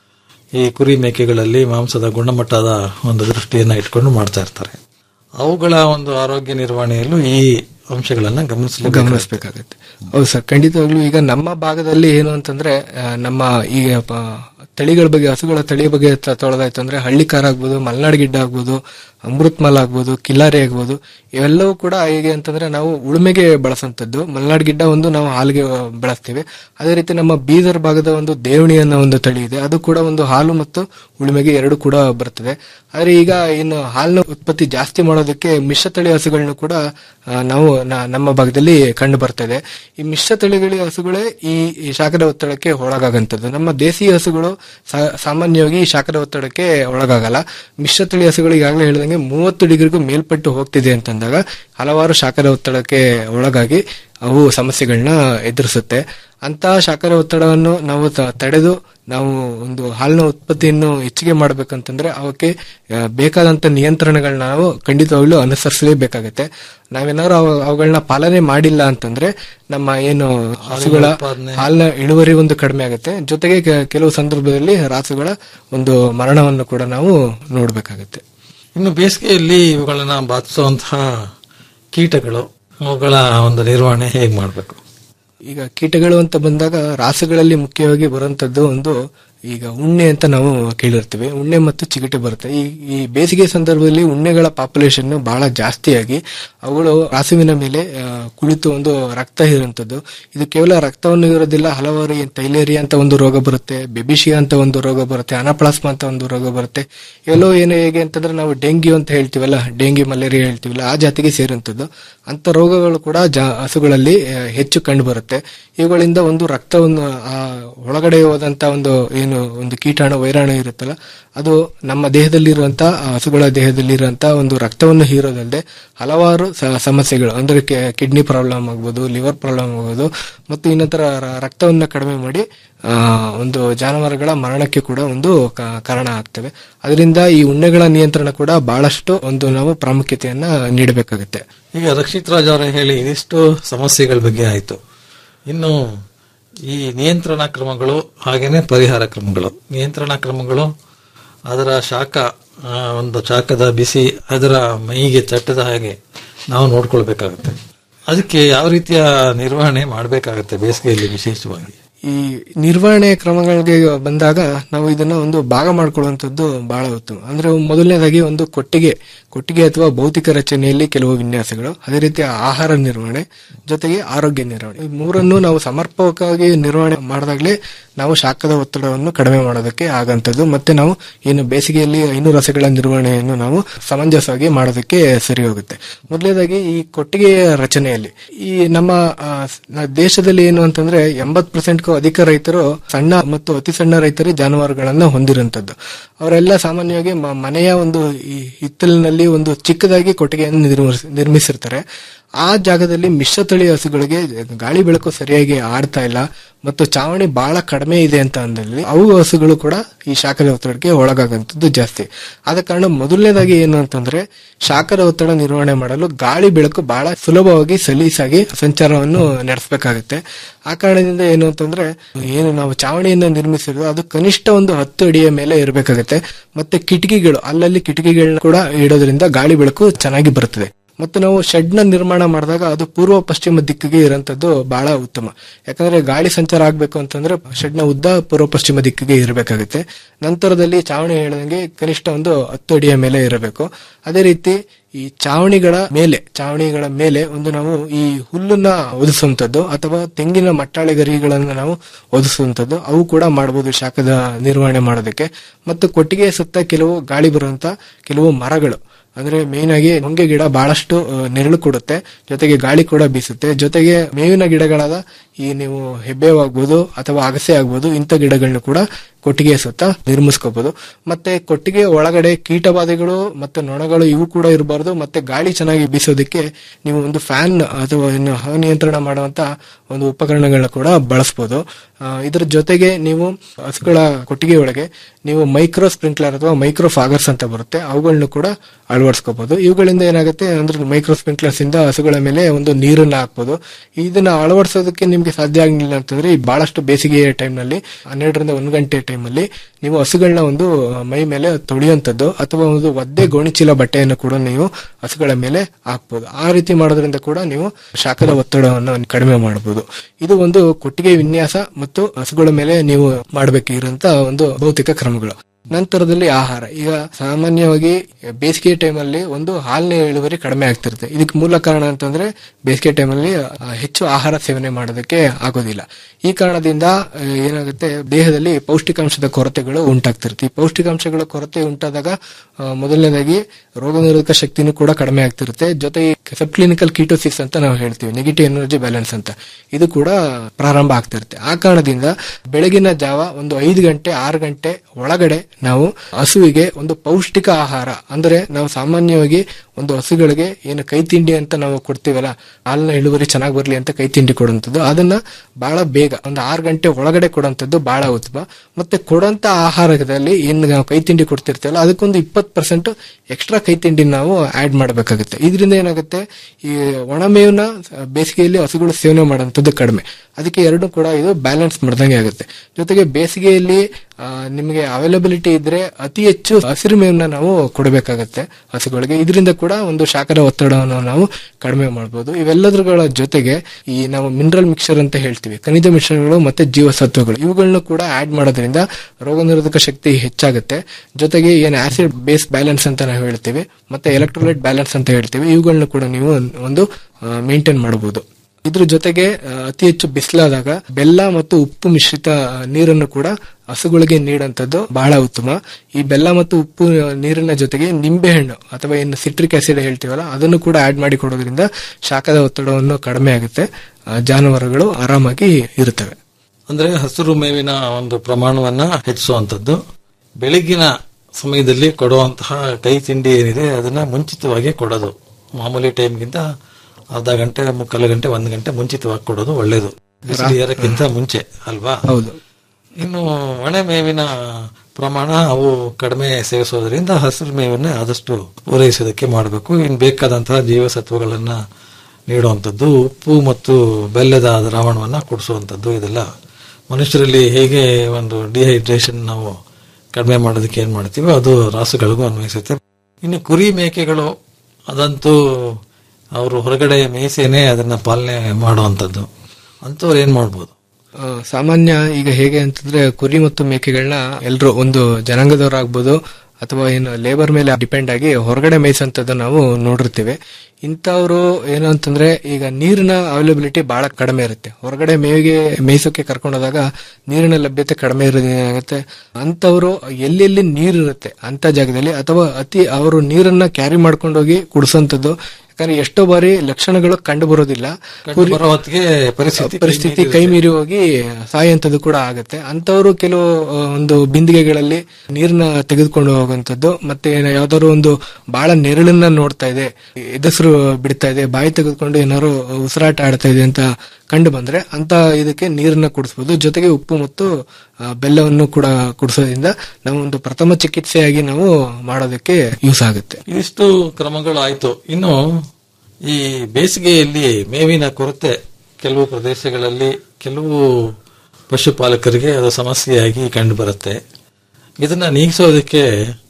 ಈ ಕುರಿ ಮೇಕೆಗಳಲ್ಲಿ ಮಾಂಸದ ಗುಣಮಟ್ಟದ ಒಂದು ದೃಷ್ಟಿಯನ್ನ ಇಟ್ಕೊಂಡು ಮಾಡ್ತಾ ಇರ್ತಾರೆ ಅವುಗಳ ಒಂದು ಆರೋಗ್ಯ ನಿರ್ವಹಣೆಯಲ್ಲೂ ಈ ಅಂಶಗಳನ್ನ ಗಮನಿಸಲು ಗಮನಿಸಬೇಕಾಗತ್ತೆ ಹೌದು ಸರ್ ಖಂಡಿತವಾಗ್ಲೂ ಈಗ ನಮ್ಮ ಭಾಗದಲ್ಲಿ ಏನು ಅಂತಂದ್ರೆ ಆ, ನಮ್ಮ ಈಗ ಪ- ತಳಿಗಳ ಬಗ್ಗೆ ಹಸುಗಳ ತಳಿಯ ಬಗ್ಗೆ ತ- ತೊಳೆದಾಯ್ತು ಅಂದ್ರೆ ಹಳ್ಳಿಕಾರ ಆಗ್ಬೋದು ಮಲೆನಾಡು ಗಿಡ್ಡ ಆಗ್ಬೋದು ಅಮೃತ್ಮಲ್ ಆಗ್ಬೋದು ಕಿಲ್ಲಾರಿ ಆಗ್ಬೋದು ಇವೆಲ್ಲವೂ ಕೂಡ ಹೇಗೆ ಅಂತಂದ್ರೆ ನಾವು ಉಳುಮೆಗೆ ಬಳಸುವಂತದ್ದು ಮಲೆನಾಡು ಗಿಡ್ಡ ಒಂದು ನಾವು ಹಾಲಿಗೆ ಆ, ಬಳಸ್ತೀವಿ ಅದೇ ರೀತಿ ನಮ್ಮ ಬೀದರ್ ಭಾಗದ ಒಂದು ದೇವಣಿ ಅನ್ನೋ ಒಂದು ತಳಿ ಇದೆ ಅದು ಕೂಡ ಒಂದು ಹಾಲು ಮತ್ತು ಉಳುಮೆಗೆ ಎರಡು ಕೂಡ ಬರ್ತದೆ ಆದ್ರೆ ಈಗ ಇನ್ನು ಹಾಲಿನ ಉತ್ಪತ್ತಿ ಜಾಸ್ತಿ ಮಾಡೋದಕ್ಕೆ ಮಿಶ್ರ ತಳಿ ಹಸುಗಳನ್ನು ಕೂಡ ಆ, ನಾವು ನ- ನಮ್ಮ ಭಾಗದಲ್ಲಿ ಕಂಡು ಬರ್ತದೆ ಈ ಮಿಶ್ರ ತಳಿಗಳ ಹಸುಗಳೇ ಈ ಈ ಶಾಖದ ಒತ್ತಡಕ್ಕೆ ಒಳಗಾಗಂತದ್ದು ನಮ್ಮ ದೇಸಿ ಹಸುಗಳು ಸಾ- ಸಾಮಾನ್ಯವಾಗಿ ಈ ಶಾಖದ ಒತ್ತಡಕ್ಕೆ ಒಳಗಾಗಲ್ಲ ಮಿಶ್ರ ತಳಿ ಹಸುಗಳು ಈಗಾಗಲೇ ಹೇಳಿದಂಗೆ ಮೂವತ್ತು ಡಿಗ್ರಿಗೂ ಮೇಲ್ಪಟ್ಟು ಹೋಗ್ತಿದೆ ಅಂತಂದಾಗ ಹಲವಾರು ಶಾಖದ ಒತ್ತಡಕ್ಕೆ ಒಳಗಾಗಿ ಅವು ಸಮಸ್ಯೆಗಳನ್ನ ಎದುರಿಸುತ್ತೆ ಅಂತಹ ಶಾಖದ ಒತ್ತಡವನ್ನು ನಾವು ತ- ತಡೆದು ನಾವು ಒಂದು ಹಾಲಿನ ಉತ್ಪತ್ತಿಯನ್ನು ಹೆಚ್ಚಿಗೆ ಮಾಡಬೇಕಂತಂದ್ರೆ ಅವಕ್ಕೆ ಆ, ಬೇಕಾದಂತ ನಿಯಂತ್ರಣಗಳನ್ನ ನಾವು ಖಂಡಿತವಾಗ್ಲೂ ಅನುಸರಿಸಲೇಬೇಕಾಗತ್ತೆ ನಾವೇನಾದ್ರು ಅವ- ಅವುಗಳನ್ನ ಪಾಲನೆ ಮಾಡಿಲ್ಲ ಅಂತಂದ್ರೆ ನಮ್ಮ ಏನು ಹಸುಗಳ ಉತ್ಪಾದನೆ. ಹಾಲಿನ ಇಳುವರಿ ಒಂದು ಕಡಿಮೆ ಆಗುತ್ತೆ ಜೊತೆಗೆ ಕೆ- ಕೆಲವು ಸಂದರ್ಭದಲ್ಲಿ ರಾಸುಗಳ ಒಂದು ಮರಣವನ್ನು ಕೂಡ ನಾವು ನೋಡ್ಬೇಕಾಗತ್ತೆ ಇನ್ನು ಬೇಸಿಗೆಯಲ್ಲಿ ಇವುಗಳನ್ನ ಬಾಧಿಸುವಂತಹ ಕೀಟಗಳು ಅವುಗಳ ಒಂದು ನಿರ್ವಹಣೆ ಹೇಗೆ ಮಾಡಬೇಕು ಈಗ ಕೀಟಗಳು ಅಂತ ಬಂದಾಗ ರಾಸುಗಳಲ್ಲಿ ಮುಖ್ಯವಾಗಿ ಬರುವಂತದ್ದು ಒಂದು ಈಗ ಉಣ್ಣೆ ಅಂತ ನಾವು ಕೇಳಿರ್ತೀವಿ ಉಣ್ಣೆ ಮತ್ತು ಚಿಗಟೆ ಬರುತ್ತೆ ಈ ಈ ಬೇಸಿಗೆ ಸಂದರ್ಭದಲ್ಲಿ ಉಣ್ಣೆಗಳ ಪಾಪ್ಯುಲೇಷನ್ ಬಹಳ ಜಾಸ್ತಿಯಾಗಿ ಅವುಗಳು ರಾಸುವಿನ ಮೇಲೆ ಆ, ಕುಳಿತು ಒಂದು ರಕ್ತ ಹೀರುವಂತದ್ದು ಇದು ಕೇವಲ ರಕ್ತವನ್ನು ಇರೋದಿಲ್ಲ ಹಲವಾರು ಏನ್ ತೈಲೇರಿಯಾ ಅಂತ ಒಂದು ರೋಗ ಬರುತ್ತೆ ಬೆಬಿಶಿಯಾ ಅಂತ ಒಂದು ರೋಗ ಬರುತ್ತೆ ಅನಾಪ್ಲಾಸ್ಮಾ ಅಂತ ಒಂದು ರೋಗ ಬರುತ್ತೆ ಇವೆಲ್ಲವೂ ಏನು ಹೇಗೆ ಅಂತಂದ್ರೆ ನಾವು ಡೆಂಗ್ಯೂ ಅಂತ ಹೇಳ್ತೀವಲ್ಲ ಡೆಂಗ್ಯೂ ಮಲೇರಿಯಾ ಹೇಳ್ತೀವಲ್ಲ ಆ ಜಾತಿಗೆ ಸೇರುವಂತದ್ದು ಅಂತ ರೋಗಗಳು ಕೂಡ ಜಾ- ಹಸುಗಳಲ್ಲಿ ಆ, ಹೆಚ್ಚು ಕಂಡು ಬರುತ್ತೆ ಇವುಗಳಿಂದ ಒಂದು ರಕ್ತವನ್ನು ಆ ಒಳಗಡೆ ಹೋದಂತ ಒಂದು ಏನು ಒಂದು ಕೀಟಾಣು ವೈರಾಣು ಇರುತ್ತಲ್ಲ ಅದು ನಮ್ಮ ದೇಹದಲ್ಲಿರುವಂತ ಆ ಹಸುಗಳ ದೇಹದಲ್ಲಿರುವಂತ ಒಂದು ರಕ್ತವನ್ನು ಹೀರೋದಲ್ಲದೆ ಹಲವಾರು ಸ- ಸಮಸ್ಯೆಗಳು ಅಂದ್ರೆ ಕಿಡ್ನಿ ಪ್ರಾಬ್ಲಮ್ ಆಗ್ಬೋದು ಲಿವರ್ ಪ್ರಾಬ್ಲಮ್ ಆಗ್ಬೋದು ಮತ್ತು ಇನ್ನಿತರ ರ- ರಕ್ತವನ್ನು ಕಡಿಮೆ ಮಾಡಿ ಆ, ಒಂದು ಜಾನುವಾರುಗಳ ಮರಣಕ್ಕೆ ಕೂಡ ಒಂದು ಕ- ಕಾರಣ ಆಗ್ತವೆ ಅದರಿಂದ ಈ ಉಣ್ಣೆಗಳ ನಿಯಂತ್ರಣ ಕೂಡ ಬಹಳಷ್ಟು ಒಂದು ನಾವು ಪ್ರಾಮುಖ್ಯತೆಯನ್ನ ನೀಡಬೇಕಾಗುತ್ತೆ ಈಗ ರಕ್ಷಿತ್ ರಾಜ್ ಅವರೇ ಹೇಳಿ ಇದಿಷ್ಟು ಸಮಸ್ಯೆಗಳ ಬಗ್ಗೆ ಆಯ್ತು ಇನ್ನು ಈ ನಿಯಂತ್ರಣ ಕ್ರಮಗಳು ಹಾಗೇನೆ ಪರಿಹಾರ ಕ್ರಮಗಳು ನಿಯಂತ್ರಣ ಕ್ರಮಗಳು ಅದರ ಶಾಖ ಆ, ಒಂದು ಶಾಖದ ಬಿಸಿ ಅದರ ಮೈಗೆ ತಟ್ಟದ ಹಾಗೆ ನಾವು ನೋಡ್ಕೊಳ್ಬೇಕಾಗತ್ತೆ ಅದಕ್ಕೆ ಯಾವ ರೀತಿಯ ನಿರ್ವಹಣೆ ಮಾಡಬೇಕಾಗತ್ತೆ ಬೇಸಿಗೆಯಲ್ಲಿ ವಿಶೇಷವಾಗಿ ಈ ನಿರ್ವಹಣೆ ಕ್ರಮಗಳಿಗೆ ಬಂದಾಗ ನಾವು ಇದನ್ನ ಒಂದು ಭಾಗ ಮಾಡ್ಕೊಳ್ಳುವಂಥದ್ದು ಬಹಳ ಉತ್ತಮ ಅಂದ್ರೆ ಮೊದಲನೇದಾಗಿ ಒಂದು ಕೊಟ್ಟಿಗೆ ಕೊಟ್ಟಿಗೆ ಅಥವಾ ಭೌತಿಕ ರಚನೆಯಲ್ಲಿ ಕೆಲವು ವಿನ್ಯಾಸಗಳು ಅದೇ ರೀತಿ ಆಹಾರ ನಿರ್ವಹಣೆ ಜೊತೆಗೆ ಆರೋಗ್ಯ ನಿರ್ವಹಣೆ ಈ ಮೂರನ್ನು ನಾವು ಸಮರ್ಪಕವಾಗಿ ನಿರ್ವಹಣೆ ಮಾಡಿದಾಗಲೇ ನಾವು ಶಾಖದ ಒತ್ತಡವನ್ನು ಕಡಿಮೆ ಮಾಡೋದಕ್ಕೆ ಆಗಂತದ್ದು ಮತ್ತೆ ನಾವು ಏನು ಬೇಸಿಗೆಯಲ್ಲಿ ಹೈನು ರಸಗಳ ನಿರ್ವಹಣೆಯನ್ನು ನಾವು ಸಮಂಜಸವಾಗಿ ಮಾಡೋದಕ್ಕೆ ಸರಿ ಹೋಗುತ್ತೆ ಮೊದಲನೇದಾಗಿ ಈ ಕೊಟ್ಟಿಗೆಯ ರಚನೆಯಲ್ಲಿ ಈ ನಮ್ಮ ಆ, ನ- ದೇಶದಲ್ಲಿ ಏನು ಅಂತಂದ್ರೆ ಎಂಬತ್ ಪರ್ಸೆಂಟ್ಗೂ ಅಧಿಕ ರೈತರು ಸಣ್ಣ ಮತ್ತು ಅತಿ ಸಣ್ಣ ರೈತರು ಜಾನುವಾರುಗಳನ್ನ ಹೊಂದಿರುವಂತದ್ದು ಅವರೆಲ್ಲ ಸಾಮಾನ್ಯವಾಗಿ ಮ- ಮನೆಯ ಒಂದು ಈ ಹಿತ್ತಲಿನಲ್ಲಿ ಒಂದು ಚಿಕ್ಕದಾಗಿ ಕೊಟ್ಟಿಗೆಯನ್ನು ನಿರ್ಮಿಸ್- ನಿರ್ಮಿಸಿರ್ತಾರೆ ಆ ಜಾಗದಲ್ಲಿ ಮಿಶ್ರತಳಿ ಹಸುಗಳಿಗೆ ಗಾಳಿ ಬೆಳಕು ಸರಿಯಾಗಿ ಆಡ್ತಾ ಇಲ್ಲ ಮತ್ತು ಚಾವಣಿ ಬಹಳ ಕಡಿಮೆ ಇದೆ ಅಂತ ಅಂದಲ್ಲಿ ಅವು ಹಸುಗಳು ಕೂಡ ಈ ಶಾಖದ ಒತ್ತಡಕ್ಕೆ ಒಳಗಾಗುವಂಥದ್ದು ಜಾಸ್ತಿ ಆದ ಕಾರಣ ಮೊದಲನೇದಾಗಿ ಏನು ಅಂತಂದ್ರೆ ಶಾಖದ ಒತ್ತಡ ನಿರ್ವಹಣೆ ಮಾಡಲು ಗಾಳಿ ಬೆಳಕು ಬಹಳ ಸುಲಭವಾಗಿ ಸಲೀಸಾಗಿ ಸಂಚಾರವನ್ನು ನಡೆಸಬೇಕಾಗುತ್ತೆ ಆ ಕಾರಣದಿಂದ ಏನು ಅಂತಂದ್ರೆ ಏನು ನಾವು ಚಾವಣಿಯನ್ನ ನಿರ್ಮಿಸಿರೋದು ಅದು ಕನಿಷ್ಠ ಒಂದು ಹತ್ತು ಅಡಿಯ ಮೇಲೆ ಇರಬೇಕಾಗುತ್ತೆ ಮತ್ತೆ ಕಿಟಕಿಗಳು ಅಲ್ಲಲ್ಲಿ ಕಿಟಕಿಗಳನ್ನ ಕೂಡ ಇಡೋದ್ರಿಂದ ಗಾಳಿ ಬೆಳಕು ಚೆನ್ನಾಗಿ ಬರುತ್ತದೆ ಮತ್ತು ನಾವು ಶೆಡ್ ನ ನಿರ್ಮಾಣ ಮಾಡಿದಾಗ ಅದು ಪೂರ್ವ ಪಶ್ಚಿಮ ದಿಕ್ಕಿಗೆ ಇರೋಂಥದ್ದು ಬಹಳ ಉತ್ತಮ ಯಾಕಂದ್ರೆ ಗಾಳಿ ಸಂಚಾರ ಆಗ್ಬೇಕು ಅಂತಂದ್ರೆ ಶೆಡ್ ನ ಉದ್ದ ಪೂರ್ವ ಪಶ್ಚಿಮ ದಿಕ್ಕಿಗೆ ಇರಬೇಕಾಗುತ್ತೆ ನಂತರದಲ್ಲಿ ಚಾವಣಿ ಹೇಳಿದಂಗೆ ಕನಿಷ್ಠ ಒಂದು ಹತ್ತು ಅಡಿಯ ಮೇಲೆ ಇರಬೇಕು ಅದೇ ರೀತಿ ಈ ಚಾವಣಿಗಳ ಮೇಲೆ ಚಾವಣಿಗಳ ಮೇಲೆ ಒಂದು ನಾವು ಈ ಹುಲ್ಲನ್ನ ಒದಿಸುವಂತದ್ದು ಅಥವಾ ತೆಂಗಿನ ಮಟ್ಟಾಳೆ ಗರಿಗಳನ್ನ ನಾವು ಒದಿಸುವಂತದ್ದು ಅವು ಕೂಡ ಮಾಡಬಹುದು ಶಾಖದ ನಿರ್ವಹಣೆ ಮಾಡೋದಕ್ಕೆ ಮತ್ತು ಕೊಟ್ಟಿಗೆ ಸುತ್ತ ಕೆಲವು ಗಾಳಿ ಬರುವಂತ ಕೆಲವು ಮರಗಳು ಅಂದ್ರೆ ಮೇನ್ ಆಗಿ ಹೊಂಗೆ ಗಿಡ ಬಹಳಷ್ಟು ಆ, ನೆರಳು ಕೊಡುತ್ತೆ ಜೊತೆಗೆ ಗಾಳಿ ಕೂಡ ಬೀಸುತ್ತೆ ಜೊತೆಗೆ ಮೇವಿನ ಗಿಡಗಳಾದ ಈ ನೀವು ಹೆಬ್ಬೇವು ಆಗ್ಬೋದು ಅಥವಾ ಅಗಸೆ ಆಗ್ಬೋದು ಇಂಥ ಗಿಡಗಳನ್ನ ಕೂಡ ಕೊಟ್ಟಿಗೆ ಸುತ್ತ ನಿರ್ಮಿಸ್ಕೋಬಹುದು ಮತ್ತೆ ಕೊಟ್ಟಿಗೆ ಒಳಗಡೆ ಕೀಟಬಾಧೆಗಳು ಮತ್ತೆ ನೊಣಗಳು ಇವು ಕೂಡ ಇರಬಾರ್ದು ಮತ್ತೆ ಗಾಳಿ ಚೆನ್ನಾಗಿ ಬೀಸೋದಕ್ಕೆ ನೀವು ಒಂದು ಫ್ಯಾನ್ ಅಥವಾ ಇನ್ನು ಹವಾನಿಯಂತ್ರಣ ಮಾಡುವಂತ ಒಂದು ಉಪಕರಣಗಳನ್ನ ಕೂಡ ಬಳಸಬಹುದು ಇದರ ಜೊತೆಗೆ ನೀವು ಹಸುಗಳ ಕೊಟ್ಟಿಗೆ ಒಳಗೆ ನೀವು ಮೈಕ್ರೋ ಸ್ಪ್ರಿಂಕ್ಲರ್ ಅಥವಾ ಮೈಕ್ರೋ ಫಾಗರ್ಸ್ ಅಂತ ಬರುತ್ತೆ ಅವುಗಳನ್ನ ಕೂಡ ಅಳವಡಿಸ್ಕೋಬಹುದು ಇವುಗಳಿಂದ ಏನಾಗುತ್ತೆ ಅಂದ್ರೆ ಮೈಕ್ರೋ ಸ್ಪ್ರಿಂಕ್ಲರ್ಸ್ ಇಂದ ಹಸುಗಳ ಮೇಲೆ ಒಂದು ನೀರನ್ನ ಹಾಕ್ಬೋದು ಇದನ್ನ ಅಳವಡಿಸೋದಕ್ಕೆ ನಿಮ್ಗೆ ಸಾಧ್ಯ ಆಗಲಿಲ್ಲ ಅಂತಂದ್ರೆ ಈ ಬಹಳಷ್ಟು ಬೇಸಿಗೆ ಟೈಮ್ ನಲ್ಲಿ ಹನ್ನೆರಡರಿಂದ ಒಂದು ಗಂಟೆ ಟೈಮ್ ಅಲ್ಲಿ ನೀವು ಹಸುಗಳನ್ನ ಒಂದು ಮೈ ಮೇಲೆ ತೊಳೆಯುವಂತದ್ದು ಅಥವಾ ಒಂದು ಒದ್ದೆ ಗೋಣಿಚೀಲ ಬಟ್ಟೆಯನ್ನು ಕೂಡ ನೀವು ಹಸುಗಳ ಮೇಲೆ ಹಾಕ್ಬೋದು ಆ ರೀತಿ ಮಾಡೋದ್ರಿಂದ ಕೂಡ ನೀವು ಶಾಖದ ಒತ್ತಡವನ್ನು ಕಡಿಮೆ ಮಾಡಬಹುದು ಇದು ಒಂದು ಕೊಟ್ಟಿಗೆ ವಿನ್ಯಾಸ ಮತ್ತು ಹಸುಗಳ ಮೇಲೆ ನೀವು ಮಾಡಬೇಕಿರುವಂತ ಒಂದು ಭೌತಿಕ ಕ್ರಮಗಳು ನಂತರದಲ್ಲಿ ಆಹಾರ ಈಗ ಸಾಮಾನ್ಯವಾಗಿ ಬೇಸಿಗೆ ಟೈಮಲ್ಲಿ ಒಂದು ಹಾಲಿನ ಇಳುವರಿ ಕಡಿಮೆ ಆಗ್ತಿರುತ್ತೆ ಇದಕ್ಕೆ ಮೂಲ ಕಾರಣ ಅಂತಂದ್ರೆ ಬೇಸಿಗೆ ಟೈಮಲ್ಲಿ ಆ, ಹೆಚ್ಚು ಆಹಾರ ಸೇವನೆ ಮಾಡೋದಕ್ಕೆ ಆಗೋದಿಲ್ಲ ಈ ಕಾರಣದಿಂದ ಆ, ಏನಾಗುತ್ತೆ ದೇಹದಲ್ಲಿ ಪೌಷ್ಟಿಕಾಂಶದ ಕೊರತೆಗಳು ಉಂಟಾಗ್ತಿರುತ್ತೆ ಈ ಪೌಷ್ಟಿಕಾಂಶಗಳ ಕೊರತೆ ಉಂಟಾದಾಗ ಆ, ಮೊದಲನೇದಾಗಿ ರೋಗ ನಿರೋಧಕ ಶಕ್ತಿನೂ ಕೂಡ ಕಡಿಮೆ ಆಗ್ತಿರುತ್ತೆ ಜೊತೆಗೆ ಸಬ್ ಕ್ಲಿನಿಕಲ್ ಕೀಟೋಸಿಸ್ ಅಂತ ನಾವು ಹೇಳ್ತೀವಿ ನೆಗೆಟಿವ್ ಎನರ್ಜಿ ಬ್ಯಾಲೆನ್ಸ್ ಅಂತ ಇದು ಕೂಡ ಪ್ರಾರಂಭ ಆಗ್ತಿರುತ್ತೆ ಆ ಕಾರಣದಿಂದ ಬೆಳಗಿನ ಜಾವ ಒಂದು ಐದು ಗಂಟೆ ಆರು ಗಂಟೆ ಒಳಗಡೆ ನಾವು ಹಸುವಿಗೆ ಒಂದು ಪೌಷ್ಟಿಕ ಆಹಾರ ಅಂದ್ರೆ ನಾವು ಸಾಮಾನ್ಯವಾಗಿ ಒಂದು ಹಸುಗಳಿಗೆ ಏನು ಕೈ ತಿಂಡಿ ಅಂತ ನಾವು ಕೊಡ್ತೀವಲ್ಲ ಹಾಲಿನ ಇಳುವರಿ ಚೆನ್ನಾಗಿ ಬರಲಿ ಅಂತ ಕೈ ತಿಂಡಿ ಕೊಡುವಂಥದ್ದು ಅದನ್ನ ಬಹಳ ಬೇಗ ಒಂದು ಆರು ಗಂಟೆ ಒಳಗಡೆ ಕೊಡುವಂಥದ್ದು ಬಹಳ ಉತ್ತಮ ಮತ್ತೆ ಕೊಡುವಂತ ಆಹಾರದಲ್ಲಿ ಏನು ನಾವು ಕೈ ತಿಂಡಿ ಕೊಡ್ತಿರ್ತೀವಲ್ಲ ಅದಕ್ಕೊಂದು ಇಪ್ಪತ್ತು ಪರ್ಸೆಂಟ್ ಎಕ್ಸ್ಟ್ರಾ ಕೈ ತಿಂಡಿ ನಾವು ಆಡ್ ಮಾಡಬೇಕಾಗುತ್ತೆ ಇದರಿಂದ ಏನಾಗುತ್ತೆ ಈ ಒಣಮೇವನ್ನ ಬೇಸಿಗೆಯಲ್ಲಿ ಹಸುಗಳು ಸೇವನೆ ಮಾಡುವಂಥದ್ದು ಕಡಿಮೆ ಅದಕ್ಕೆ ಎರಡು ಕೂಡ ಇದು ಬ್ಯಾಲೆನ್ಸ್ ಮಾಡ್ದಂಗೆ ಆಗುತ್ತೆ ಜೊತೆಗೆ ಬೇಸಿಗೆಯಲ್ಲಿ ಆ, ನಿಮಗೆ ಅವೈಲಬಿಲಿಟಿ ಇದ್ರೆ ಅತಿ ಹೆಚ್ಚು ಹಸಿರು ಮೇವನ್ನ ನಾವು ಕೊಡಬೇಕಾಗತ್ತೆ ಹಸುಗಳಿಗೆ ಇದರಿಂದ ಕೂಡ ಒಂದು ಶಾಖದ ಒತ್ತಡವನ್ನು ನಾವು ಕಡಿಮೆ ಮಾಡಬಹುದು ಇವೆಲ್ಲದರ ಜೊತೆಗೆ ಈ ನಾವು ಮಿನರಲ್ ಮಿಕ್ಸರ್ ಅಂತ ಹೇಳ್ತೀವಿ ಖನಿಜ ಮಿಶ್ರಣಗಳು ಮತ್ತೆ ಜೀವಸತ್ವಗಳು ಇವುಗಳನ್ನ ಕೂಡ ಆಡ್ ಮಾಡೋದ್ರಿಂದ ರೋಗ ನಿರೋಧಕ ಶಕ್ತಿ ಹೆಚ್ಚಾಗುತ್ತೆ ಜೊತೆಗೆ ಏನು ಆಸಿಡ್ ಬೇಸ್ ಬ್ಯಾಲೆನ್ಸ್ ಅಂತ ನಾವು ಹೇಳ್ತೀವಿ ಮತ್ತೆ ಎಲೆಕ್ಟ್ರೋಲೈಟ್ ಬ್ಯಾಲೆನ್ಸ್ ಅಂತ ಹೇಳ್ತೀವಿ ಇವುಗಳನ್ನ ಕೂಡ ನೀವು ಒಂದು ಮೇಂಟೈನ್ ಮಾಡಬಹುದು ಇದ್ರ ಜೊತೆಗೆ ಆ, ಅತಿ ಹೆಚ್ಚು ಬಿಸಿಲಾದಾಗ ಬೆಲ್ಲ ಮತ್ತು ಉಪ್ಪು ಮಿಶ್ರಿತ ಆ, ನೀರನ್ನು ಕೂಡ ಹಸುಗಳಿಗೆ ನೀಡುವಂಥದ್ದು ಬಹಳ ಉತ್ತಮ ಈ ಬೆಲ್ಲ ಮತ್ತು ಉಪ್ಪು ಆ, ನೀರಿನ ಜೊತೆಗೆ ನಿಂಬೆಹಣ್ಣು ಅಥವಾ ಏನು ಸಿಟ್ರಿಕ್ ಆಸಿಡ್ ಹೇಳ್ತೀವಲ್ಲ ಅದನ್ನು ಕೂಡ ಆಡ್ ಮಾಡಿ ಕೊಡೋದ್ರಿಂದ ಶಾಖದ ಒತ್ತಡವನ್ನು ಕಡಿಮೆ ಆಗುತ್ತೆ ಆ, ಜಾನುವಾರುಗಳು ಆರಾಮಾಗಿ ಇರುತ್ತವೆ ಅಂದ್ರೆ ಹಸಿರು ಮೇವಿನ ಒಂದು ಪ್ರಮಾಣವನ್ನ ಹೆಚ್ಚಿಸುವಂತದ್ದು ಬೆಳಗಿನ ಸಮಯದಲ್ಲಿ ಕೊಡುವಂತಹ ಕೈ ತಿಂಡಿ ಏನಿದೆ ಅದನ್ನ ಮುಂಚಿತವಾಗಿ ಕೊಡೋದು ಮಾಮೂಲಿ ಟೈಮ್ಗಿಂತ ಅರ್ಧ ಗಂಟೆ ಮುಕ್ಕಾಲು ಗಂಟೆ ಒಂದು ಗಂಟೆ ಮುಂಚಿತವಾಗಿ ಕೊಡೋದು ಒಳ್ಳೇದು ಬಿಸಿಲು ಏರಕ್ಕಿಂತ ಮುಂಚೆ ಅಲ್ವಾ ಹೌದು ಇನ್ನು ಒಣ ಮೇವಿನ ಪ್ರಮಾಣ ಅವು ಕಡಿಮೆ ಸೇವಿಸೋದ್ರಿಂದ ಹಸಿರು ಮೇವನ್ನ ಆದಷ್ಟು ಪೂರೈಸೋದಕ್ಕೆ ಮಾಡಬೇಕು ಇನ್ನು ಬೇಕಾದಂತಹ ಜೀವಸತ್ವಗಳನ್ನ ನೀಡುವಂಥದ್ದು ಉಪ್ಪು ಮತ್ತು ಬೆಲ್ಲದ ದ್ರಾವಣವನ್ನ ಕುಡಿಸುವಂಥದ್ದು ಇದೆಲ್ಲ ಮನುಷ್ಯರಲ್ಲಿ ಹೇಗೆ ಒಂದು ಡಿಹೈಡ್ರೇಷನ್ ನಾವು ಕಡಿಮೆ ಮಾಡೋದಕ್ಕೆ ಏನ್ ಮಾಡ್ತೀವೋ ಅದು ರಾಸುಗಳಿಗೂ ಅನ್ವಯಿಸುತ್ತೆ ಇನ್ನು ಕುರಿ ಮೇಕೆಗಳು ಅದಂತೂ ಅವರು ಹೊರಗಡೆ ಮೇಯ್ಸೇನೆ ಅದನ್ನ ಪಾಲನೆ ಮಾಡುವಂಥದ್ದು ಅಂಥವ್ರು ಏನ್ ಮಾಡ್ಬೋದು ಆ, ಸಾಮಾನ್ಯ ಈಗ ಹೇಗೆ ಅಂತಂದ್ರೆ ಕುರಿ ಮತ್ತು ಮೇಕೆಗಳನ್ನ ಎಲ್ಲರೂ ಒಂದು ಜನಾಂಗದವರಾಗ್ಬೋದು ಅಥವಾ ಏನು ಲೇಬರ್ ಮೇಲೆ ಡಿಪೆಂಡ್ ಆಗಿ ಹೊರಗಡೆ ಮೇಯಿಸಂತದ್ದು ನಾವು ನೋಡಿರ್ತೀವಿ ಇಂಥವ್ರು ಏನು ಅಂತಂದ್ರೆ ಈಗ ನೀರಿನ ಅವೈಲಬಿಲಿಟಿ ಬಹಳ ಕಡಿಮೆ ಇರುತ್ತೆ ಹೊರಗಡೆ ಮೇವಿಗೆ ಮೇಯಿಸೋಕೆ ಕರ್ಕೊಂಡೋದಾಗ ನೀರಿನ ಲಭ್ಯತೆ ಕಡಿಮೆ ಇರೋದೇನಾಗುತ್ತೆ ಅಂತವರು ಎಲ್ಲೆಲ್ಲಿ ನೀರು ಇರುತ್ತೆ ಅಂತ ಜಾಗದಲ್ಲಿ ಅಥವಾ ಅತಿ ಅವರು ನೀರನ್ನ ಕ್ಯಾರಿ ಮಾಡ್ಕೊಂಡೋಗಿ ಕುಡಿಸೋಂಥದ್ದು ಯಾಕಂದ್ರೆ ಎಷ್ಟೋ ಬಾರಿ ಲಕ್ಷಣಗಳು ಕಂಡು ಬರೋದಿಲ್ಲ ಕಂಡು ಬರೋ ಹೊತ್ತಿಗೆ ಪರಿಸ್ಥಿತಿ ಪರಿಸ್ಥಿತಿ ಕೈ ಮೀರಿ ಹೋಗಿ ಸಾಯುವಂತದ್ದು ಕೂಡ ಆಗುತ್ತೆ ಅಂತವರು ಕೆಲವು ಆ, ಒಂದು ಬಿಂದಿಗೆಗಳಲ್ಲಿ ನೀರನ್ನ ತೆಗೆದುಕೊಂಡು ಹೋಗುವಂತದ್ದು ಮತ್ತೆ ಯಾವ್ದಾದ್ರು ಒಂದು ಬಹಳ ನೆರಳನ್ನ ನೋಡ್ತಾ ಇದೆ ಎದಸರು ಬಿಡ್ತಾ ಇದೆ ಬಾಯಿ ತೆಗೆದುಕೊಂಡು ಏನಾದ್ರು ಉಸಿರಾಟ ಆಡ್ತಾ ಇದೆ ಅಂತ ಕಂಡು ಬಂದ್ರೆ ಅಂತ ಇದಕ್ಕೆ ನೀರನ್ನ ಕುಡಿಸ್ಬೋದು ಜೊತೆಗೆ ಉಪ್ಪು ಮತ್ತು ಆ, ಬೆಲ್ಲವನ್ನು ಕೂಡ ಕುಡಿಸೋದ್ರಿಂದ ನಾವು ಒಂದು ಪ್ರಥಮ ಚಿಕಿತ್ಸೆಯಾಗಿ ನಾವು ಮಾಡೋದಕ್ಕೆ ಯೂಸ್ ಆಗುತ್ತೆ ಇದಿಷ್ಟು ಕ್ರಮಗಳು ಆಯ್ತು ಇನ್ನು ಈ ಬೇಸಿಗೆಯಲ್ಲಿ ಮೇವಿನ ಕೊರತೆ ಕೆಲವು ಪ್ರದೇಶಗಳಲ್ಲಿ ಕೆಲವು ಪಶುಪಾಲಕರಿಗೆ ಅದು ಸಮಸ್ಯೆಯಾಗಿ ಕಂಡು ಬರುತ್ತೆ ಇದನ್ನ ನೀಗಿಸೋದಕ್ಕೆ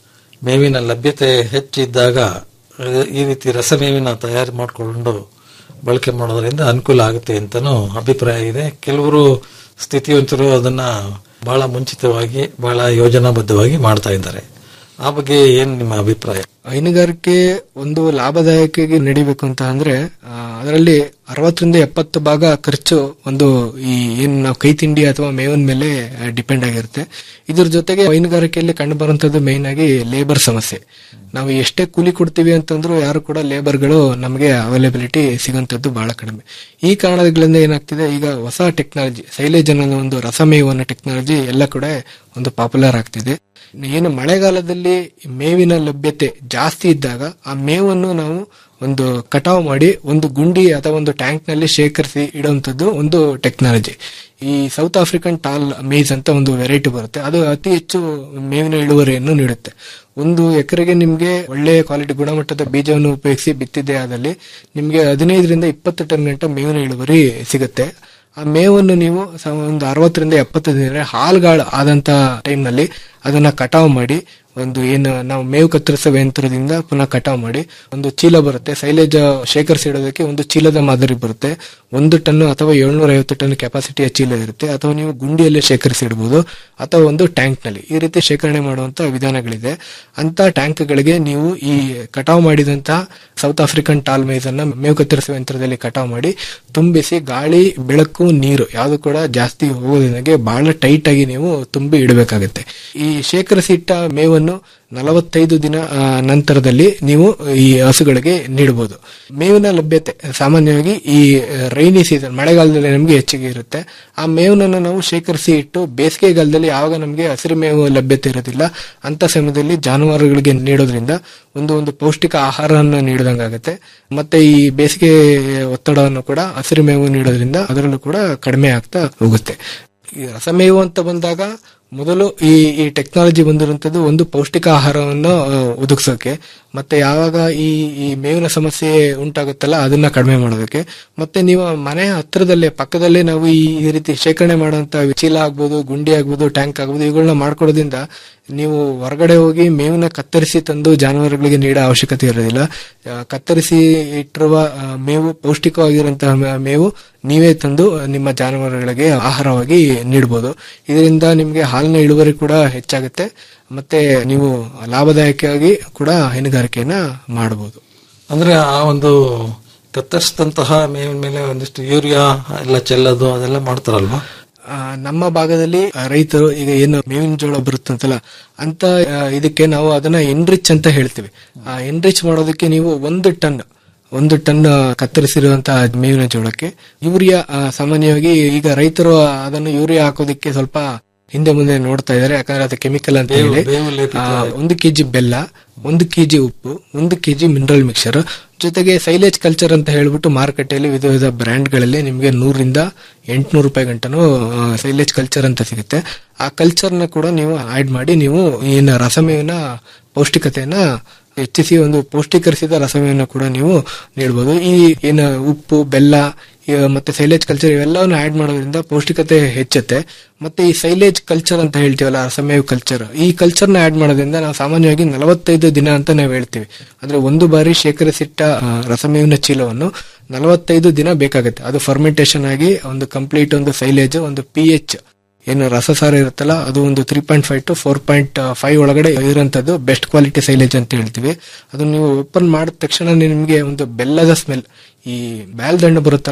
ಮೇವಿನ ಲಭ್ಯತೆ ಹೆಚ್ಚಿದ್ದಾಗ ಅಹ್, ಈ ರೀತಿ ರಸಮೇವಿನ ತಯಾರು ಮಾಡಿಕೊಂಡು ಬಳಕೆ ಮಾಡೋದ್ರಿಂದ ಅನುಕೂಲ ಆಗುತ್ತೆ ಅಂತನೂ ಅಭಿಪ್ರಾಯ ಇದೆ ಕೆಲವರು ಸ್ಥಿತಿವಂತರು ಅದನ್ನ ಬಹಳ ಮುಂಚಿತವಾಗಿ ಬಹಳ ಯೋಜನಾಬದ್ಧವಾಗಿ ಮಾಡ್ತಾ ಇದ್ದಾರೆ ಆ ಬಗ್ಗೆ ಏನ್ ನಿಮ್ಮ ಅಭಿಪ್ರಾಯ ಹೈನುಗಾರಿಕೆ ಒಂದು ಲಾಭದಾಯಕವಾಗಿ ನಡಿಬೇಕು ಅಂತ ಅಂದ್ರೆ ಆ, ಅದರಲ್ಲಿ ಅರವತ್ತರಿಂದ ಎಪ್ಪತ್ತು ಭಾಗ ಖರ್ಚು ಒಂದು ಈ ಏನ್ ನಾವು ಕೈ ತಿಂಡಿ ಅಥವಾ ಮೇವಿನ ಮೇಲೆ ಡಿಪೆಂಡ್ ಆಗಿರುತ್ತೆ ಇದ್ರ ಜೊತೆಗೆ ಹೈನುಗಾರಿಕೆಯಲ್ಲಿ ಕಂಡು ಬರುವಂತದ್ದು ಮೇನ್ ಆಗಿ ಲೇಬರ್ ಸಮಸ್ಯೆ ನಾವು ಎಷ್ಟೇ ಕೂಲಿ ಕೊಡ್ತೀವಿ ಅಂತಂದ್ರೂ ಯಾರು ಕೂಡ ಲೇಬರ್ಗಳು ನಮಗೆ ಅವೈಲಬಿಲಿಟಿ ಸಿಗುವಂತದ್ದು ಬಹಳ ಕಡಿಮೆ ಈ ಕಾರಣಗಳಿಂದ ಏನಾಗ್ತಿದೆ ಈಗ ಹೊಸ ಟೆಕ್ನಾಲಜಿ ಸೈಲೇಜ್ ಅನ್ನೋ ಒಂದು ರಸಮೇವು ಅನ್ನೋ ಟೆಕ್ನಾಲಜಿ ಎಲ್ಲ ಕೂಡ ಒಂದು ಪಾಪ್ಯುಲರ್ ಆಗ್ತಿದೆ ಏನು ಮಳೆಗಾಲದಲ್ಲಿ ಮೇವಿನ ಲಭ್ಯತೆ ಜಾಸ್ತಿ ಇದ್ದಾಗ ಆ ಮೇವನ್ನು ನಾವು ಒಂದು ಕಟಾವು ಮಾಡಿ ಒಂದು ಗುಂಡಿ ಅಥವಾ ಒಂದು ಟ್ಯಾಂಕ್ ನಲ್ಲಿ ಶೇಖರಿಸಿ ಇಡುವಂತದ್ದು ಒಂದು ಟೆಕ್ನಾಲಜಿ ಈ ಸೌತ್ ಆಫ್ರಿಕನ್ ಟಾಲ್ ಮೇಜ್ ಅಂತ ಒಂದು ವೆರೈಟಿ ಬರುತ್ತೆ ಅದು ಅತಿ ಹೆಚ್ಚು ಮೇವಿನ ಇಳುವರಿಯನ್ನು ನೀಡುತ್ತೆ ಒಂದು ಎಕರೆಗೆ ನಿಮ್ಗೆ ಒಳ್ಳೆಯ ಕ್ವಾಲಿಟಿ ಗುಣಮಟ್ಟದ ಬೀಜವನ್ನು ಉಪಯೋಗಿಸಿ ಬಿತ್ತಿದ್ದೇ ಆದಲ್ಲಿ ನಿಮ್ಗೆ ಹದಿನೈದರಿಂದ ಇಪ್ಪತ್ತು ಟನ್ ಗಂಟ ಮೇವಿನ ಇಳುವರಿ ಸಿಗುತ್ತೆ ಆ ಮೇವನ್ನು ನೀವು ಸ- ಒಂದು ಅರವತ್ತರಿಂದ ಎಪ್ಪತ್ತು ದಿನ ಹಾಲ್ಗಾಳು ಆದಂತ ಟೈಮ್ ನಲ್ಲಿ ಅದನ್ನ ಕಟಾವು ಮಾಡಿ ಒಂದು ಏನು ನಾವು ಮೇವು ಕತ್ತರಿಸುವ ಯಂತ್ರದಿಂದ ಪುನಃ ಕಟಾವು ಮಾಡಿ ಒಂದು ಚೀಲ ಬರುತ್ತೆ ಸೈಲೇಜ್ ಶೇಖರಿಸಿಡೋದಕ್ಕೆ ಒಂದು ಚೀಲದ ಮಾದರಿ ಬರುತ್ತೆ ಒಂದು ಟನ್ ಅಥವಾ ಏಳ್ನೂರ ಐವತ್ತು ಟನ್ ಕೆಪಾಸಿಟಿಯ ಚೀಲ ಇರುತ್ತೆ ಅಥವಾ ನೀವು ಗುಂಡಿಯಲ್ಲಿ ಶೇಖರಿಸಿ ಇಡಬಹುದು ಅಥವಾ ಒಂದು ಟ್ಯಾಂಕ್ ನಲ್ಲಿ ಈ ರೀತಿ ಶೇಖರಣೆ ಮಾಡುವಂತ ವಿಧಾನಗಳಿದೆ ಅಂತ ಟ್ಯಾಂಕ್ ಗಳಿಗೆ ನೀವು ಈ ಕಟಾವು ಮಾಡಿದಂತಹ ಸೌತ್ ಆಫ್ರಿಕನ್ ಟಾಲ್ ಮೇಜ್ ಅನ್ನ ಮೇವು ಕತ್ತರಿಸುವ ಯಂತ್ರದಲ್ಲಿ ಕಟಾವು ಮಾಡಿ ತುಂಬಿಸಿ ಗಾಳಿ ಬೆಳಕು ನೀರು ಯಾವುದು ಕೂಡ ಜಾಸ್ತಿ ಹೋಗೋದ್ರಿಗೆ ಬಹಳ ಟೈಟ್ ಆಗಿ ನೀವು ತುಂಬಿ ಇಡಬೇಕಾಗುತ್ತೆ ಈ ಶೇಖರಿಸಿ ಇಟ್ಟ ಮೇವನ್ನು ನಲವತ್ತೈದು ದಿನ ಆ, ನಂತರದಲ್ಲಿ ನೀವು ಈ ಹಸುಗಳಿಗೆ ನೀಡಬಹುದು ಮೇವಿನ ಲಭ್ಯತೆ ಸಾಮಾನ್ಯವಾಗಿ ಈ ರೈನಿ ಸೀಸನ್ ಮಳೆಗಾಲದಲ್ಲಿ ನಮಗೆ ಹೆಚ್ಚಿಗೆ ಇರುತ್ತೆ ಆ ಮೇವನ್ನ ನಾವು ಶೇಖರಿಸಿ ಇಟ್ಟು ಬೇಸಿಗೆಗಾಲದಲ್ಲಿ ಯಾವಾಗ ನಮಗೆ ಹಸಿರು ಮೇವು ಲಭ್ಯತೆ ಇರೋದಿಲ್ಲ ಅಂತ ಸಮಯದಲ್ಲಿ ಜಾನುವಾರುಗಳಿಗೆ ನೀಡೋದ್ರಿಂದ ಒಂದು ಒಂದು ಪೌಷ್ಟಿಕ ಆಹಾರವನ್ನು ನೀಡಿದಂಗಾಗುತ್ತೆ ಮತ್ತೆ ಈ ಬೇಸಿಗೆ ಒತ್ತಡವನ್ನು ಕೂಡ ಹಸಿರು ಮೇವು ನೀಡೋದ್ರಿಂದ ಅದರಲ್ಲೂ ಕೂಡ ಕಡಿಮೆ ಆಗ್ತಾ ಹೋಗುತ್ತೆ ಈ ರಸಮೇವು ಅಂತ ಬಂದಾಗ ಮೊದಲು ಈ ಈ ಟೆಕ್ನಾಲಜಿ ಬಂದಿರುವಂತದ್ದು ಒಂದು ಪೌಷ್ಟಿಕ ಆಹಾರವನ್ನು ಆ, ಒದಗಿಸೋಕೆ ಮತ್ತೆ ಯಾವಾಗ ಈ ಈ ಮೇವಿನ ಸಮಸ್ಯೆ ಉಂಟಾಗುತ್ತಲ್ಲ ಅದನ್ನ ಕಡಿಮೆ ಮಾಡೋದಕ್ಕೆ ಮತ್ತೆ ನೀವು ಮನೆ ಹತ್ರದಲ್ಲೇ ಪಕ್ಕದಲ್ಲೇ ನಾವು ಈ ಈ ರೀತಿ ಶೇಖರಣೆ ಮಾಡುವಂತ ಚೀಲ ಆಗ್ಬೋದು ಗುಂಡಿ ಆಗ್ಬೋದು ಟ್ಯಾಂಕ್ ಆಗ್ಬೋದು ಇವುಗಳನ್ನ ಮಾಡ್ಕೊಡೋದ್ರಿಂದ ನೀವು ಹೊರಗಡೆ ಹೋಗಿ ಮೇವನ್ನ ಕತ್ತರಿಸಿ ತಂದು ಜಾನುವಾರುಗಳಿಗೆ ನೀಡೋ ಅವಶ್ಯಕತೆ ಇರೋದಿಲ್ಲ ಆ, ಕತ್ತರಿಸಿ ಇಟ್ಟಿರುವ ಆ, ಮೇವು ಪೌಷ್ಟಿಕವಾಗಿರುವಂತಹ ಮೇ- ಮೇವು ನೀವೇ ತಂದು ನಿಮ್ಮ ಜಾನುವಾರುಗಳಿಗೆ ಆಹಾರವಾಗಿ ನೀಡಬಹುದು ಇದರಿಂದ ನಿಮಗೆ ಹಾಲಿನ ಇಳುವರಿ ಕೂಡ ಹೆಚ್ಚಾಗುತ್ತೆ ಮತ್ತೆ ನೀವು ಲಾಭದಾಯಕವಾಗಿ ಕೂಡ ಹೈನುಗಾರಿಕೆಯನ್ನ ಮಾಡಬಹುದು ಅಂದ್ರೆ ಆ ಒಂದು ಕತ್ತರಿಸಿದಂತಹ ಮೇವಿನ ಮೇಲೆ ಒಂದಿಷ್ಟು ಯೂರಿಯಾ ಎಲ್ಲ ಚೆಲ್ಲೋದು ಅದೆಲ್ಲ ಮಾಡ್ತಾರಲ್ವಾ ಆ, ನಮ್ಮ ಭಾಗದಲ್ಲಿ ಆ, ರೈತರು ಈಗ ಏನು ಮೇವಿನ ಜೋಳ ಬರುತ್ತಂತಲ್ಲ ಅಂತ ಆ, ಇದಕ್ಕೆ ನಾವು ಅದನ್ನ ಎನ್ರಿಚ್ ಅಂತ ಹೇಳ್ತೀವಿ ಆ ಎನ್ರಿಚ್ ಮಾಡೋದಕ್ಕೆ ನೀವು ಒಂದು ಟನ್ ಒಂದು ಟನ್ ಕತ್ತರಿಸಿರುವಂತಹ ಮೇವಿನ ಜೋಳಕ್ಕೆ ಯೂರಿಯಾ ಆ, ಸಾಮಾನ್ಯವಾಗಿ ಈಗ ರೈತರು ಅದನ್ನು ಯೂರಿಯಾ ಹಾಕೋದಕ್ಕೆ ಸ್ವಲ್ಪ ಹಿಂದೆ ಮುಂದೆ ನೋಡ್ತಾ ಇದ್ದಾರೆ ಯಾಕಂದ್ರೆ ಅದು ಕೆಮಿಕಲ್ ಅಂತ ಬೇವು- ಹೇಳಿ ಬೇವು ಲೇಪಿತ ಆ, ಒಂದು ಕೆಜಿ ಬೆಲ್ಲ ಒಂದು ಕೆಜಿ ಉಪ್ಪು ಒಂದು ಕೆಜಿ ಮಿನರಲ್ ಮಿಕ್ಸರ್ ಜೊತೆಗೆ ಸೈಲೇಜ್ ಕಲ್ಚರ್ ಅಂತ ಹೇಳ್ಬಿಟ್ಟು ಮಾರುಕಟ್ಟೆಯಲ್ಲಿ ವಿಧ ವಿಧ ಬ್ರ್ಯಾಂಡ್ಗಳಲ್ಲಿ ನಿಮಗೆ ನೂರಿಂದ ಎಂಟುನೂರು ರೂಪಾಯಿ ಗಂಟನು ಸೈಲೇಜ್ ಕಲ್ಚರ್ ಅಂತ ಸಿಗುತ್ತೆ ಆ ಕಲ್ಚರ್ನ ಕೂಡ ನೀವು ಆಡ್ ಮಾಡಿ ನೀವು ಏನು ರಸಮೇವಿನ ಪೌಷ್ಟಿಕತೆಯನ್ನ ಹೆಚ್ಚಿಸಿ ಒಂದು ಪೌಷ್ಟಿಕರಿಸಿದ ರಸಮೇವನ್ನು ಕೂಡ ನೀವು ನೀಡಬಹುದು ಈ ಏನು ಉಪ್ಪು ಬೆಲ್ಲ ಈ ಮತ್ತೆ ಸೈಲೇಜ್ ಕಲ್ಚರ್ ಇವೆಲ್ಲವನ್ನು ಆಡ್ ಮಾಡೋದ್ರಿಂದ ಪೌಷ್ಟಿಕತೆ ಹೆಚ್ಚುತ್ತೆ ಮತ್ತೆ ಈ ಸೈಲೇಜ್ ಕಲ್ಚರ್ ಅಂತ ಹೇಳ್ತೀವಲ್ಲ ರಸಮೇವ್ ಕಲ್ಚರ್ ಈ ಕಲ್ಚರ್ನ ಆಡ್ ಮಾಡೋದ್ರಿಂದ ನಾವು ಸಾಮಾನ್ಯವಾಗಿ ನಲವತ್ತೈದು ದಿನ ಅಂತ ನಾವು ಹೇಳ್ತೀವಿ ಅಂದ್ರೆ ಒಂದು ಬಾರಿ ಶೇಖರಿಸಿಟ್ಟ ಆ, ರಸಮೇವಿನ ಚೀಲವನ್ನು ನಲವತ್ತೈದು ದಿನ ಬೇಕಾಗುತ್ತೆ ಅದು ಫರ್ಮೆಂಟೇಶನ್ ಆಗಿ ಒಂದು ಕಂಪ್ಲೀಟ್ ಒಂದು ಸೈಲೇಜ್ ಒಂದು ಪಿ ಎಚ್ ಏನು ರಸಸಾರ ಇರುತ್ತಲ್ಲ ಅದು ಒಂದು three point five to four point five ಒಳಗಡೆ ಇರುವಂತದ್ದು ಬೆಸ್ಟ್ ಕ್ವಾಲಿಟಿ ಸೈಲೇಜ್ ಅಂತ ಹೇಳ್ತೀವಿ ಅದನ್ನ ನೀವು ಓಪನ್ ಮಾಡಿದ ತಕ್ಷಣ ನಿಮಗೆ ಒಂದು ಬೆಲ್ಲದ ಸ್ಮೆಲ್ ಈ ಬ್ಯಾಲ್ದಂಡು ಬರುತ್ತಲ್ಲ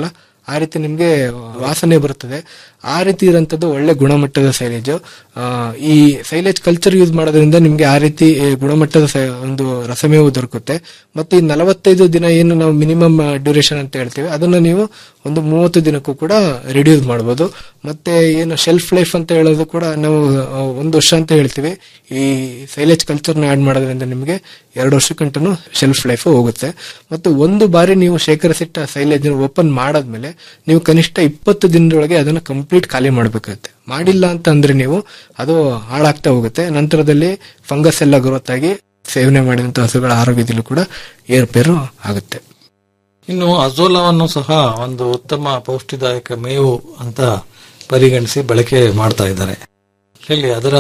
ಆ ರೀತಿ ನಿಮ್ಗೆ ವಾಸನೆ ಬರುತ್ತದೆ ಆ ರೀತಿ ಇರೋಂಥದ್ದು ಒಳ್ಳೆ ಗುಣಮಟ್ಟದ ಸೈಲೇಜ್ ಈ ಸೈಲೇಜ್ ಕಲ್ಚರ್ ಯೂಸ್ ಮಾಡೋದ್ರಿಂದ ನಿಮ್ಗೆ ಆ ರೀತಿ ಏ, ಗುಣಮಟ್ಟದ ಸೈ- ಒಂದು ರಸಮೇವು ದೊರಕುತ್ತೆ ಮತ್ತೆ ಈ ನಲವತ್ತೈದು ದಿನ ಏನು ನಾವು ಮಿನಿಮಮ್ ಡ್ಯೂರೇಷನ್ ಅಂತ ಹೇಳ್ತೀವಿ ಅದನ್ನ ನೀವು ಒಂದು ಮೂವತ್ತು ದಿನಕ್ಕೂ ಕೂಡ ರಿಡ್ಯೂಸ್ ಮಾಡಬಹುದು ಮತ್ತೆ ಏನು ಶೆಲ್ಫ್ ಲೈಫ್ ಅಂತ ಹೇಳೋದು ಕೂಡ ನಾವು ಆ, ಒಂದು ವರ್ಷ ಅಂತ ಹೇಳ್ತೀವಿ ಈ ಸೈಲೇಜ್ ಕಲ್ಚರ್ನ ಆಡ್ ಮಾಡೋದ್ರಿಂದ ನಿಮಗೆ ಎರಡು ವರ್ಷಕ್ಕಂಟೂ ಶೆಲ್ಫ್ ಲೈಫ್ ಹೋಗುತ್ತೆ ಮತ್ತು ಒಂದು ಬಾರಿ ನೀವು ಶೇಖರಿಸಿಟ್ಟ ಸೈಲೇಜ್ ಓಪನ್ ಮಾಡಾದ್ಮೇಲೆ ನೀವು ಕನಿಷ್ಠ ಇಪ್ಪತ್ತು ದಿನದೊಳಗೆ ಅದನ್ನು ಕಂಪ್ಲೀಟ್ ಖಾಲಿ ಮಾಡಬೇಕಾಗುತ್ತೆ ಮಾಡಿಲ್ಲ ಅಂತ ಅಂದ್ರೆ ನೀವು ಅದು ಹಾಳಾಗ್ತಾ ಹೋಗುತ್ತೆ ನಂತರದಲ್ಲಿ ಫಂಗಸ್ ಎಲ್ಲ ಗ್ರೋತ್ ಆಗಿ ಸೇವನೆ ಮಾಡಿದಂತ ಹಸುಗಳ ಆರೋಗ್ಯದಲ್ಲೂ ಕೂಡ ಏರ್ಪೇರು ಆಗುತ್ತೆ ಇನ್ನು ಅಜೋಲಾವನ್ನು ಸಹ ಒಂದು ಉತ್ತಮ ಪೌಷ್ಟಿದಾಯಕ ಮೇವು ಅಂತ ಪರಿಗಣಿಸಿ ಬಳಕೆ ಮಾಡ್ತಾ ಇದ್ದಾರೆ ಹೇಳಿ ಅದರ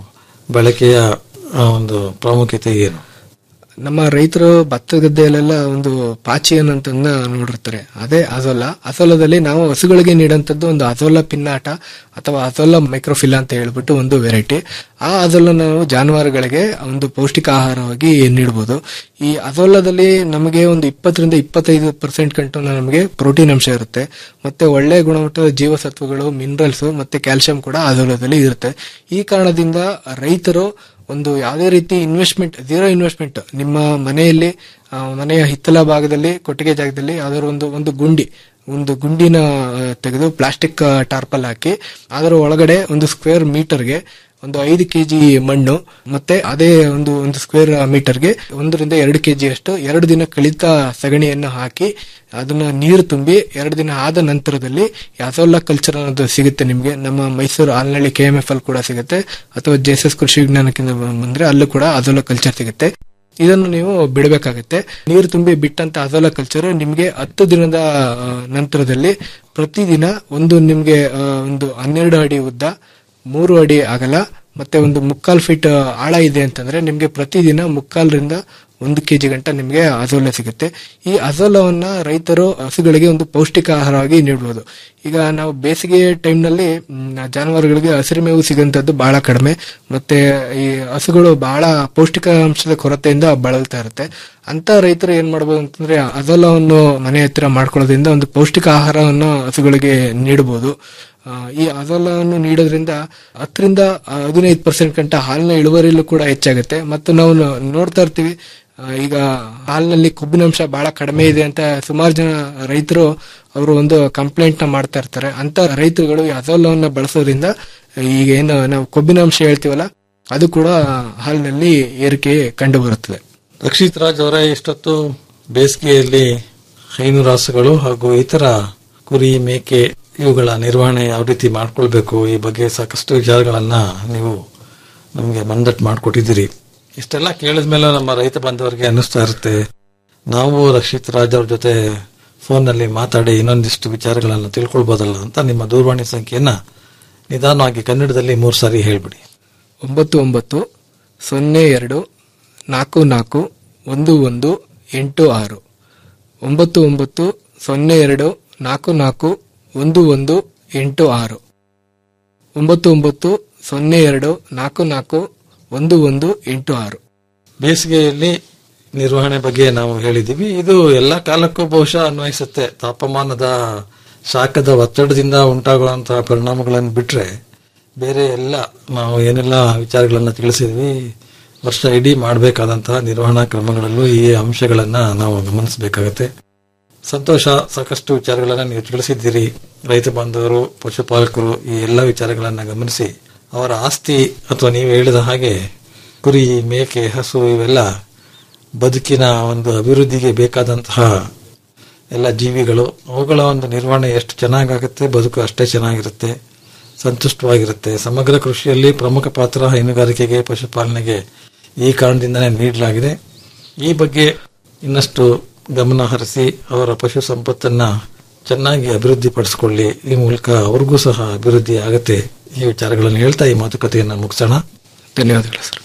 ಬಳಕೆಯ ಆ, ಒಂದು ಪ್ರಾಮುಖ್ಯತೆ ಏನು ನಮ್ಮ ರೈತರು ಭತ್ತ ಗದ್ದೆಯಲ್ಲೆಲ್ಲ ಒಂದು ಪಾಚಿ ಅನ್ನೋಂಥದ್ದನ್ನ ನೋಡಿರ್ತಾರೆ ಅದೇ ಅಜೋಲಾ ಅಜೋಲಾದಲ್ಲಿ ನಾವು ಹಸುಗಳಿಗೆ ನೀಡಂತದ್ದು ಒಂದು ಅಜೋಲಾ ಪಿನ್ನಾಟ ಅಥವಾ ಅಜೋಲಾ ಮೈಕ್ರೋಫಿಲಾ ಅಂತ ಹೇಳ್ಬಿಟ್ಟು ಒಂದು ವೆರೈಟಿ ಆ ಅಜೋಲಾ ನಾವು ಜಾನುವಾರುಗಳಿಗೆ ಒಂದು ಪೌಷ್ಟಿಕ ಆಹಾರವಾಗಿ ನೀಡಬಹುದು ಈ ಅಜೋಲಾದಲ್ಲಿ ನಮಗೆ ಒಂದು ಇಪ್ಪತ್ತರಿಂದ ಇಪ್ಪತ್ತೈದು ಪರ್ಸೆಂಟ್ ಕಂಟು ನಮಗೆ ಪ್ರೋಟೀನ್ ಅಂಶ ಇರುತ್ತೆ ಮತ್ತೆ ಒಳ್ಳೆ ಗುಣಮಟ್ಟದ ಜೀವಸತ್ವಗಳು ಮಿನರಲ್ಸ್ ಮತ್ತೆ ಕ್ಯಾಲ್ಸಿಯಂ ಕೂಡ ಅಜೋಲಾದಲ್ಲಿ ಇರುತ್ತೆ ಈ ಕಾರಣದಿಂದ ರೈತರು ಒಂದು ಯಾವುದೇ ರೀತಿ ಇನ್ವೆಸ್ಟ್ಮೆಂಟ್ ಝೀರೋ ಇನ್ವೆಸ್ಟ್ಮೆಂಟ್ ನಿಮ್ಮ ಮನೆಯಲ್ಲಿ ಆ, ಮನೆಯ ಹಿತ್ತಲ ಭಾಗದಲ್ಲಿ ಕೊಟ್ಟಿಗೆ ಜಾಗದಲ್ಲಿ ಯಾವ್ದಾದ್ರು ಒಂದು ಒಂದು ಗುಂಡಿ ಒಂದು ಗುಂಡಿನ ಆ, ತೆಗೆದು ಪ್ಲಾಸ್ಟಿಕ್ ಟಾರ್ಪಲ್ ಹಾಕಿ ಅದರ ಒಳಗಡೆ ಒಂದು ಸ್ಕ್ವೇರ್ ಮೀಟರ್ಗೆ ಒಂದು ಐದು ಕೆಜಿ ಮಣ್ಣು ಮತ್ತೆ ಅದೇ ಒಂದು ಒಂದು ಸ್ಕ್ವೇರ್ ಮೀಟರ್ಗೆ ಒಂದರಿಂದ ಎರಡು ಕೆಜಿ ಅಷ್ಟು ಎರಡು ದಿನ ಕಳಿತ ಸಗಣಿಯನ್ನು ಹಾಕಿ ಅದನ್ನ ನೀರು ತುಂಬಿ ಎರಡು ದಿನ ಆದ ನಂತರದಲ್ಲಿ ಯಾಸೋಲ್ಲಾ ಕಲ್ಚರ್ ಅನ್ನೋದು ಸಿಗುತ್ತೆ ನಿಮಗೆ ನಮ್ಮ Mysuru Alanahalli K M F ಅಲ್ಲಿ ಕೂಡ ಸಿಗುತ್ತೆ ಅಥವಾ ಜೆ ಎಸ್ ಎಸ್ ಕೃಷಿ ವಿಜ್ಞಾನ ಕೇಂದ್ರ ಬಂದ್ರೆ ಅಲ್ಲೂ ಕೂಡ ಅದೋಲಾ ಕಲ್ಚರ್ ಸಿಗುತ್ತೆ ಇದನ್ನು ನೀವು ಬಿಡಬೇಕಾಗುತ್ತೆ ನೀರು ತುಂಬಿ ಬಿಟ್ಟಂತ ಅಜೋಲಾ ಕಲ್ಚರ್ ನಿಮಗೆ ಹತ್ತು ದಿನದ ಆ, ನಂತರದಲ್ಲಿ ಪ್ರತಿದಿನ ಒಂದು ನಿಮ್ಗೆ ಆ, ಒಂದು ಹನ್ನೆರಡು ಅಡಿ ಉದ್ದ ಮೂರು ಅಡಿ ಅಗಲ ಮತ್ತೆ ಒಂದು ಮುಕ್ಕಾಲ್ ಫೀಟ್ ಆಳ ಇದೆ ಅಂತಂದ್ರೆ ನಿಮ್ಗೆ ಪ್ರತಿದಿನ ಮುಕ್ಕಾಲರಿಂದ ಒಂದು ಕೆಜಿ ಗಂಟ ನಿಮಗೆ ಅಜೋಲ ಸಿಗುತ್ತೆ ಈ ಅಜೋಲವನ್ನ ರೈತರು ಹಸುಗಳಿಗೆ ಒಂದು ಪೌಷ್ಟಿಕ ಆಹಾರವಾಗಿ ನೀಡಬಹುದು ಈಗ ನಾವು ಬೇಸಿಗೆ ಟೈಮ್ನಲ್ಲಿ ಜಾನುವಾರುಗಳಿಗೆ ಹಸಿರು ಮೇವು ಸಿಗುವಂತದ್ದು ಬಹಳ ಕಡಿಮೆ ಮತ್ತೆ ಈ ಹಸುಗಳು ಬಹಳ ಪೌಷ್ಟಿಕಾಂಶದ ಕೊರತೆಯಿಂದ ಬಳಲ್ತಾ ಇರುತ್ತೆ ಅಂತ ರೈತರು ಏನ್ ಮಾಡ್ಬೋದು ಅಂತಂದ್ರೆ ಅಜೋಲವನ್ನು ಮನೆ ಹತ್ತಿರ ಮಾಡ್ಕೊಳ್ಳೋದ್ರಿಂದ ಒಂದು ಪೌಷ್ಟಿಕ ಆಹಾರವನ್ನು ಹಸುಗಳಿಗೆ ನೀಡಬಹುದು ಆ, ಈ ಅಜೋಲವನ್ನು ನೀಡೋದ್ರಿಂದ ಹತ್ತರಿಂದ ಹದಿನೈದು ಪರ್ಸೆಂಟ್ ಗಂಟ ಹಾಲಿನ ಇಳುವರಿಯಲ್ಲೂ ಕೂಡ ಹೆಚ್ಚಾಗುತ್ತೆ ಮತ್ತು ನಾವು ನ- ನೋಡ್ತಾ ಇರ್ತೀವಿ ಆ, ಈಗ ಹಾಲಿನಲ್ಲಿ ಕೊಬ್ಬಿನಾಂಶ ಬಹಳ ಕಡಿಮೆ ಇದೆ ಅಂತ ಸುಮಾರು ಜನ ರೈತರು ಅವರು ಒಂದು ಕಂಪ್ಲೇಂಟ್ ನ ಮಾಡ್ತಾ ಇರ್ತಾರೆ ಅಂತ ರೈತರುಗಳು ಈ ಅಜೋಲವನ್ನ ಬಳಸೋದ್ರಿಂದ ಈಗ ಏನು ನಾವು ಕೊಬ್ಬಿನಾಂಶ ಹೇಳ್ತೀವಲ್ಲ ಅದು ಕೂಡ ಹಾಲಿನಲ್ಲಿ ಏರಿಕೆ ಕಂಡು ಬರುತ್ತದೆ ರಕ್ಷಿತ್ ರಾಜ್ ಅವರೇ ಇಷ್ಟೊತ್ತು ಬೇಸಿಗೆಯಲ್ಲಿ ಹೈನು ರಾಸುಗಳು ಹಾಗೂ ಇತರ ಕುರಿ ಮೇಕೆ ಇವುಗಳ ನಿರ್ವಹಣೆ ಯಾವ ರೀತಿ ಮಾಡ್ಕೊಳ್ಬೇಕು ಈ ಬಗ್ಗೆ ಸಾಕಷ್ಟು ವಿಚಾರಗಳನ್ನ ನೀವು ನಮಗೆ ಮಂದಟ್ಟು ಮಾಡಿಕೊಟ್ಟಿದ್ದೀರಿ ಇಷ್ಟೆಲ್ಲ ಕೇಳಿದ ಮೇಲೆ ನಮ್ಮ ರೈತ ಬಾಂಧವರಿಗೆ ಅನ್ನಿಸ್ತಾ ಇರುತ್ತೆ ನಾವು ರಕ್ಷಿತ್ ರಾಜ್ ಅವ್ರ ಜೊತೆ ಫೋನ್ನಲ್ಲಿ ಮಾತಾಡಿ ಇನ್ನೊಂದಿಷ್ಟು ವಿಚಾರಗಳನ್ನ ತಿಳ್ಕೊಳ್ಬೋದಲ್ಲ ಅಂತ ನಿಮ್ಮ ದೂರವಾಣಿ ಸಂಖ್ಯೆಯನ್ನ ನಿಧಾನವಾಗಿ ಕನ್ನಡದಲ್ಲಿ ಮೂರು ಸಾರಿ ಹೇಳ್ಬಿಡಿ ಒಂಬತ್ತು ಒಂಬತ್ತು ಸೊನ್ನೆ ಎರಡು ನಾಲ್ಕು ನಾಲ್ಕು ಒಂದು ಒಂದು ಎಂಟು ಆರು ಒಂಬತ್ತು ಒಂಬತ್ತು ಸೊನ್ನೆ ಎರಡು ನಾಲ್ಕು ನಾಲ್ಕು ಒಂದು ಒಂದು ಎಂಟು ಆರು ಒಂಬತ್ತು ಒಂಬತ್ತು ಸೊನ್ನೆ ಎರಡು ನಾಲ್ಕು ನಾಲ್ಕು ಒಂದು ಒಂದು ಎಂಟು ಆರು ಬೇಸಿಗೆಯಲ್ಲಿ ನಿರ್ವಹಣೆ ಬಗ್ಗೆ ನಾವು ಹೇಳಿದೀವಿ ಇದು ಎಲ್ಲ ಕಾಲಕ್ಕೂ ಬಹುಶಃ ಅನ್ವಯಿಸುತ್ತೆ ತಾಪಮಾನದ ಶಾಖದ ಒತ್ತಡದಿಂದ ಉಂಟಾಗುವಂತಹ ಪರಿಣಾಮಗಳನ್ನು ಬಿಟ್ರೆ ಬೇರೆ ಎಲ್ಲ ನಾವು ಏನೆಲ್ಲ ವಿಚಾರಗಳನ್ನ ತಿಳಿಸಿದ್ವಿ ವರ್ಷ ಇಡೀ ಮಾಡಬೇಕಾದಂತಹ ನಿರ್ವಹಣಾ ಕ್ರಮಗಳಲ್ಲೂ ಈ ಅಂಶಗಳನ್ನ ನಾವು ಗಮನಿಸಬೇಕಾಗತ್ತೆ ಸಂತೋಷ ಸಾಕಷ್ಟು ವಿಚಾರಗಳನ್ನ ನೀವು ತಿಳಿಸಿದ್ದೀರಿ ರೈತ ಬಾಂಧವರು ಪಶುಪಾಲಕರು ಈ ಎಲ್ಲ ವಿಚಾರಗಳನ್ನ ಗಮನಿಸಿ ಅವರ ಆಸ್ತಿ ಅಥವಾ ನೀವು ಹೇಳಿದ ಹಾಗೆ ಕುರಿ ಮೇಕೆ ಹಸು ಇವೆಲ್ಲ ಬದುಕಿನ ಒಂದು ಅಭಿವೃದ್ಧಿಗೆ ಬೇಕಾದಂತಹ ಎಲ್ಲ ಜೀವಿಗಳು ಅವುಗಳ ಒಂದು ನಿರ್ವಹಣೆ ಎಷ್ಟು ಚೆನ್ನಾಗಾಗುತ್ತೆ ಬದುಕು ಅಷ್ಟೇ ಚೆನ್ನಾಗಿರುತ್ತೆ ಸಂತುಷ್ಟವಾಗಿರುತ್ತೆ ಸಮಗ್ರ ಕೃಷಿಯಲ್ಲಿ ಪ್ರಮುಖ ಪಾತ್ರ ಹೈನುಗಾರಿಕೆಗೆ ಪಶುಪಾಲನೆಗೆ ಈ ಕಾರಣದಿಂದನೇ ನೀಡಲಾಗಿದೆ ಈ ಬಗ್ಗೆ ಇನ್ನಷ್ಟು ಗಮನ ಹರಿಸಿ ಅವರ ಪಶು ಸಂಪತ್ತನ್ನ ಚೆನ್ನಾಗಿ ಅಭಿವೃದ್ಧಿ ಪಡಿಸಿಕೊಳ್ಳಿ ಈ ಮೂಲಕ ಅವ್ರಿಗೂ ಸಹ ಅಭಿವೃದ್ಧಿ ಆಗತ್ತೆ ಈ ವಿಚಾರಗಳನ್ನು ಹೇಳ್ತಾ ಈ ಮಾತುಕತೆಯನ್ನು ಮುಗಿಸೋಣ ಧನ್ಯವಾದಗಳು ಸರ್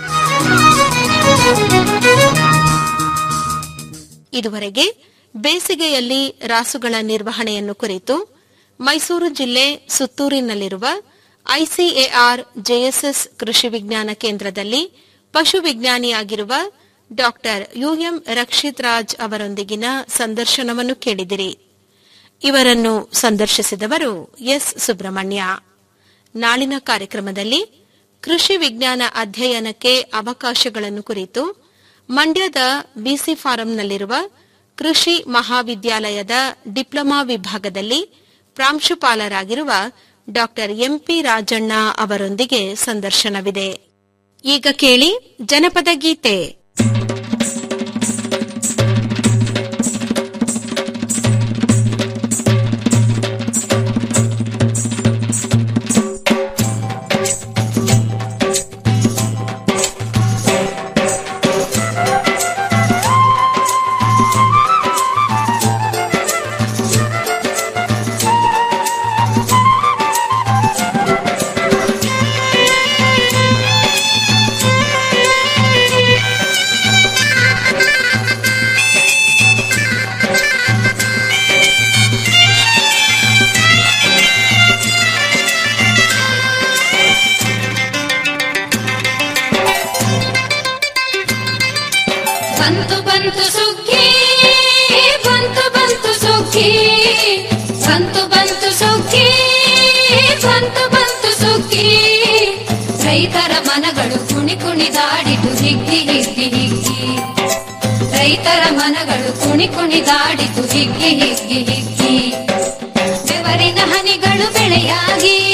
ಇದುವರೆಗೆ ಬೇಸಿಗೆಯಲ್ಲಿ ರಾಸುಗಳ ನಿರ್ವಹಣೆಯನ್ನು ಕುರಿತು ಮೈಸೂರು ಜಿಲ್ಲೆ ಸುತ್ತೂರಿನಲ್ಲಿರುವ ಐಸಿಎಆರ್ ಜೆಎಸ್ಎಸ್ ಕೃಷಿ ವಿಜ್ಞಾನ ಕೇಂದ್ರದಲ್ಲಿ ಪಶು ವಿಜ್ಞಾನಿಯಾಗಿರುವ ಡಾಕ್ಟರ್ ಯುಎಂ ರಕ್ಷಿತ್ ರಾಜ್ ಅವರೊಂದಿಗಿನ ಸಂದರ್ಶನವನ್ನು ಕೇಳಿದಿರಿ ಇವರನ್ನು ಸಂದರ್ಶಿಸಿದವರು ಎಸ್ ಸುಬ್ರಹ್ಮಣ್ಯ ನಾಳಿನ ಕಾರ್ಯಕ್ರಮದಲ್ಲಿ ಕೃಷಿ ವಿಜ್ಞಾನ ಅಧ್ಯಯನಕ್ಕೆ ಅವಕಾಶಗಳನ್ನು ಕುರಿತು ಮಂಡ್ಯದ ಬಿಸಿ ಫಾರಂನಲ್ಲಿರುವ ಕೃಷಿ ಮಹಾವಿದ್ಯಾಲಯದ ಡಿಪ್ಲೊಮಾ ವಿಭಾಗದಲ್ಲಿ ಪ್ರಾಂಶುಪಾಲರಾಗಿರುವ ಡಾ ಎಂಪಿ ರಾಜಣ್ಣ ಅವರೊಂದಿಗೆ ಸಂದರ್ಶನವಿದೆ ಈಗ ಕೇಳಿ ಜನಪದ ಗೀತೆ ಬಂತು ಬಂತು ಸುಗ್ಗಿ ಬಂತು ಬಂತು ಸುಗ್ಗಿ ಬಂತು ಬಂತು ಸುಗ್ಗಿ ಬಂತು ಬಂತು ಸುಗ್ಗಿ ರೈತರ ಮನಗಳು ಕುಣಿ ಕುಣಿದಾಡಿತು ಹಿಗ್ಗಿ ಹಿಗ್ಗಿ ಹಿಗ್ಗಿ ರೈತರ ಮನಗಳು ಕುಣಿ ಕುಣಿದಾಡಿತು ಹಿಗ್ಗಿ ಹಿಗ್ಗಿ ಹಿಗ್ಗಿ ಬೆವರಿನ ಹನಿಗಳು ಬೆಳೆಯಾಗಿ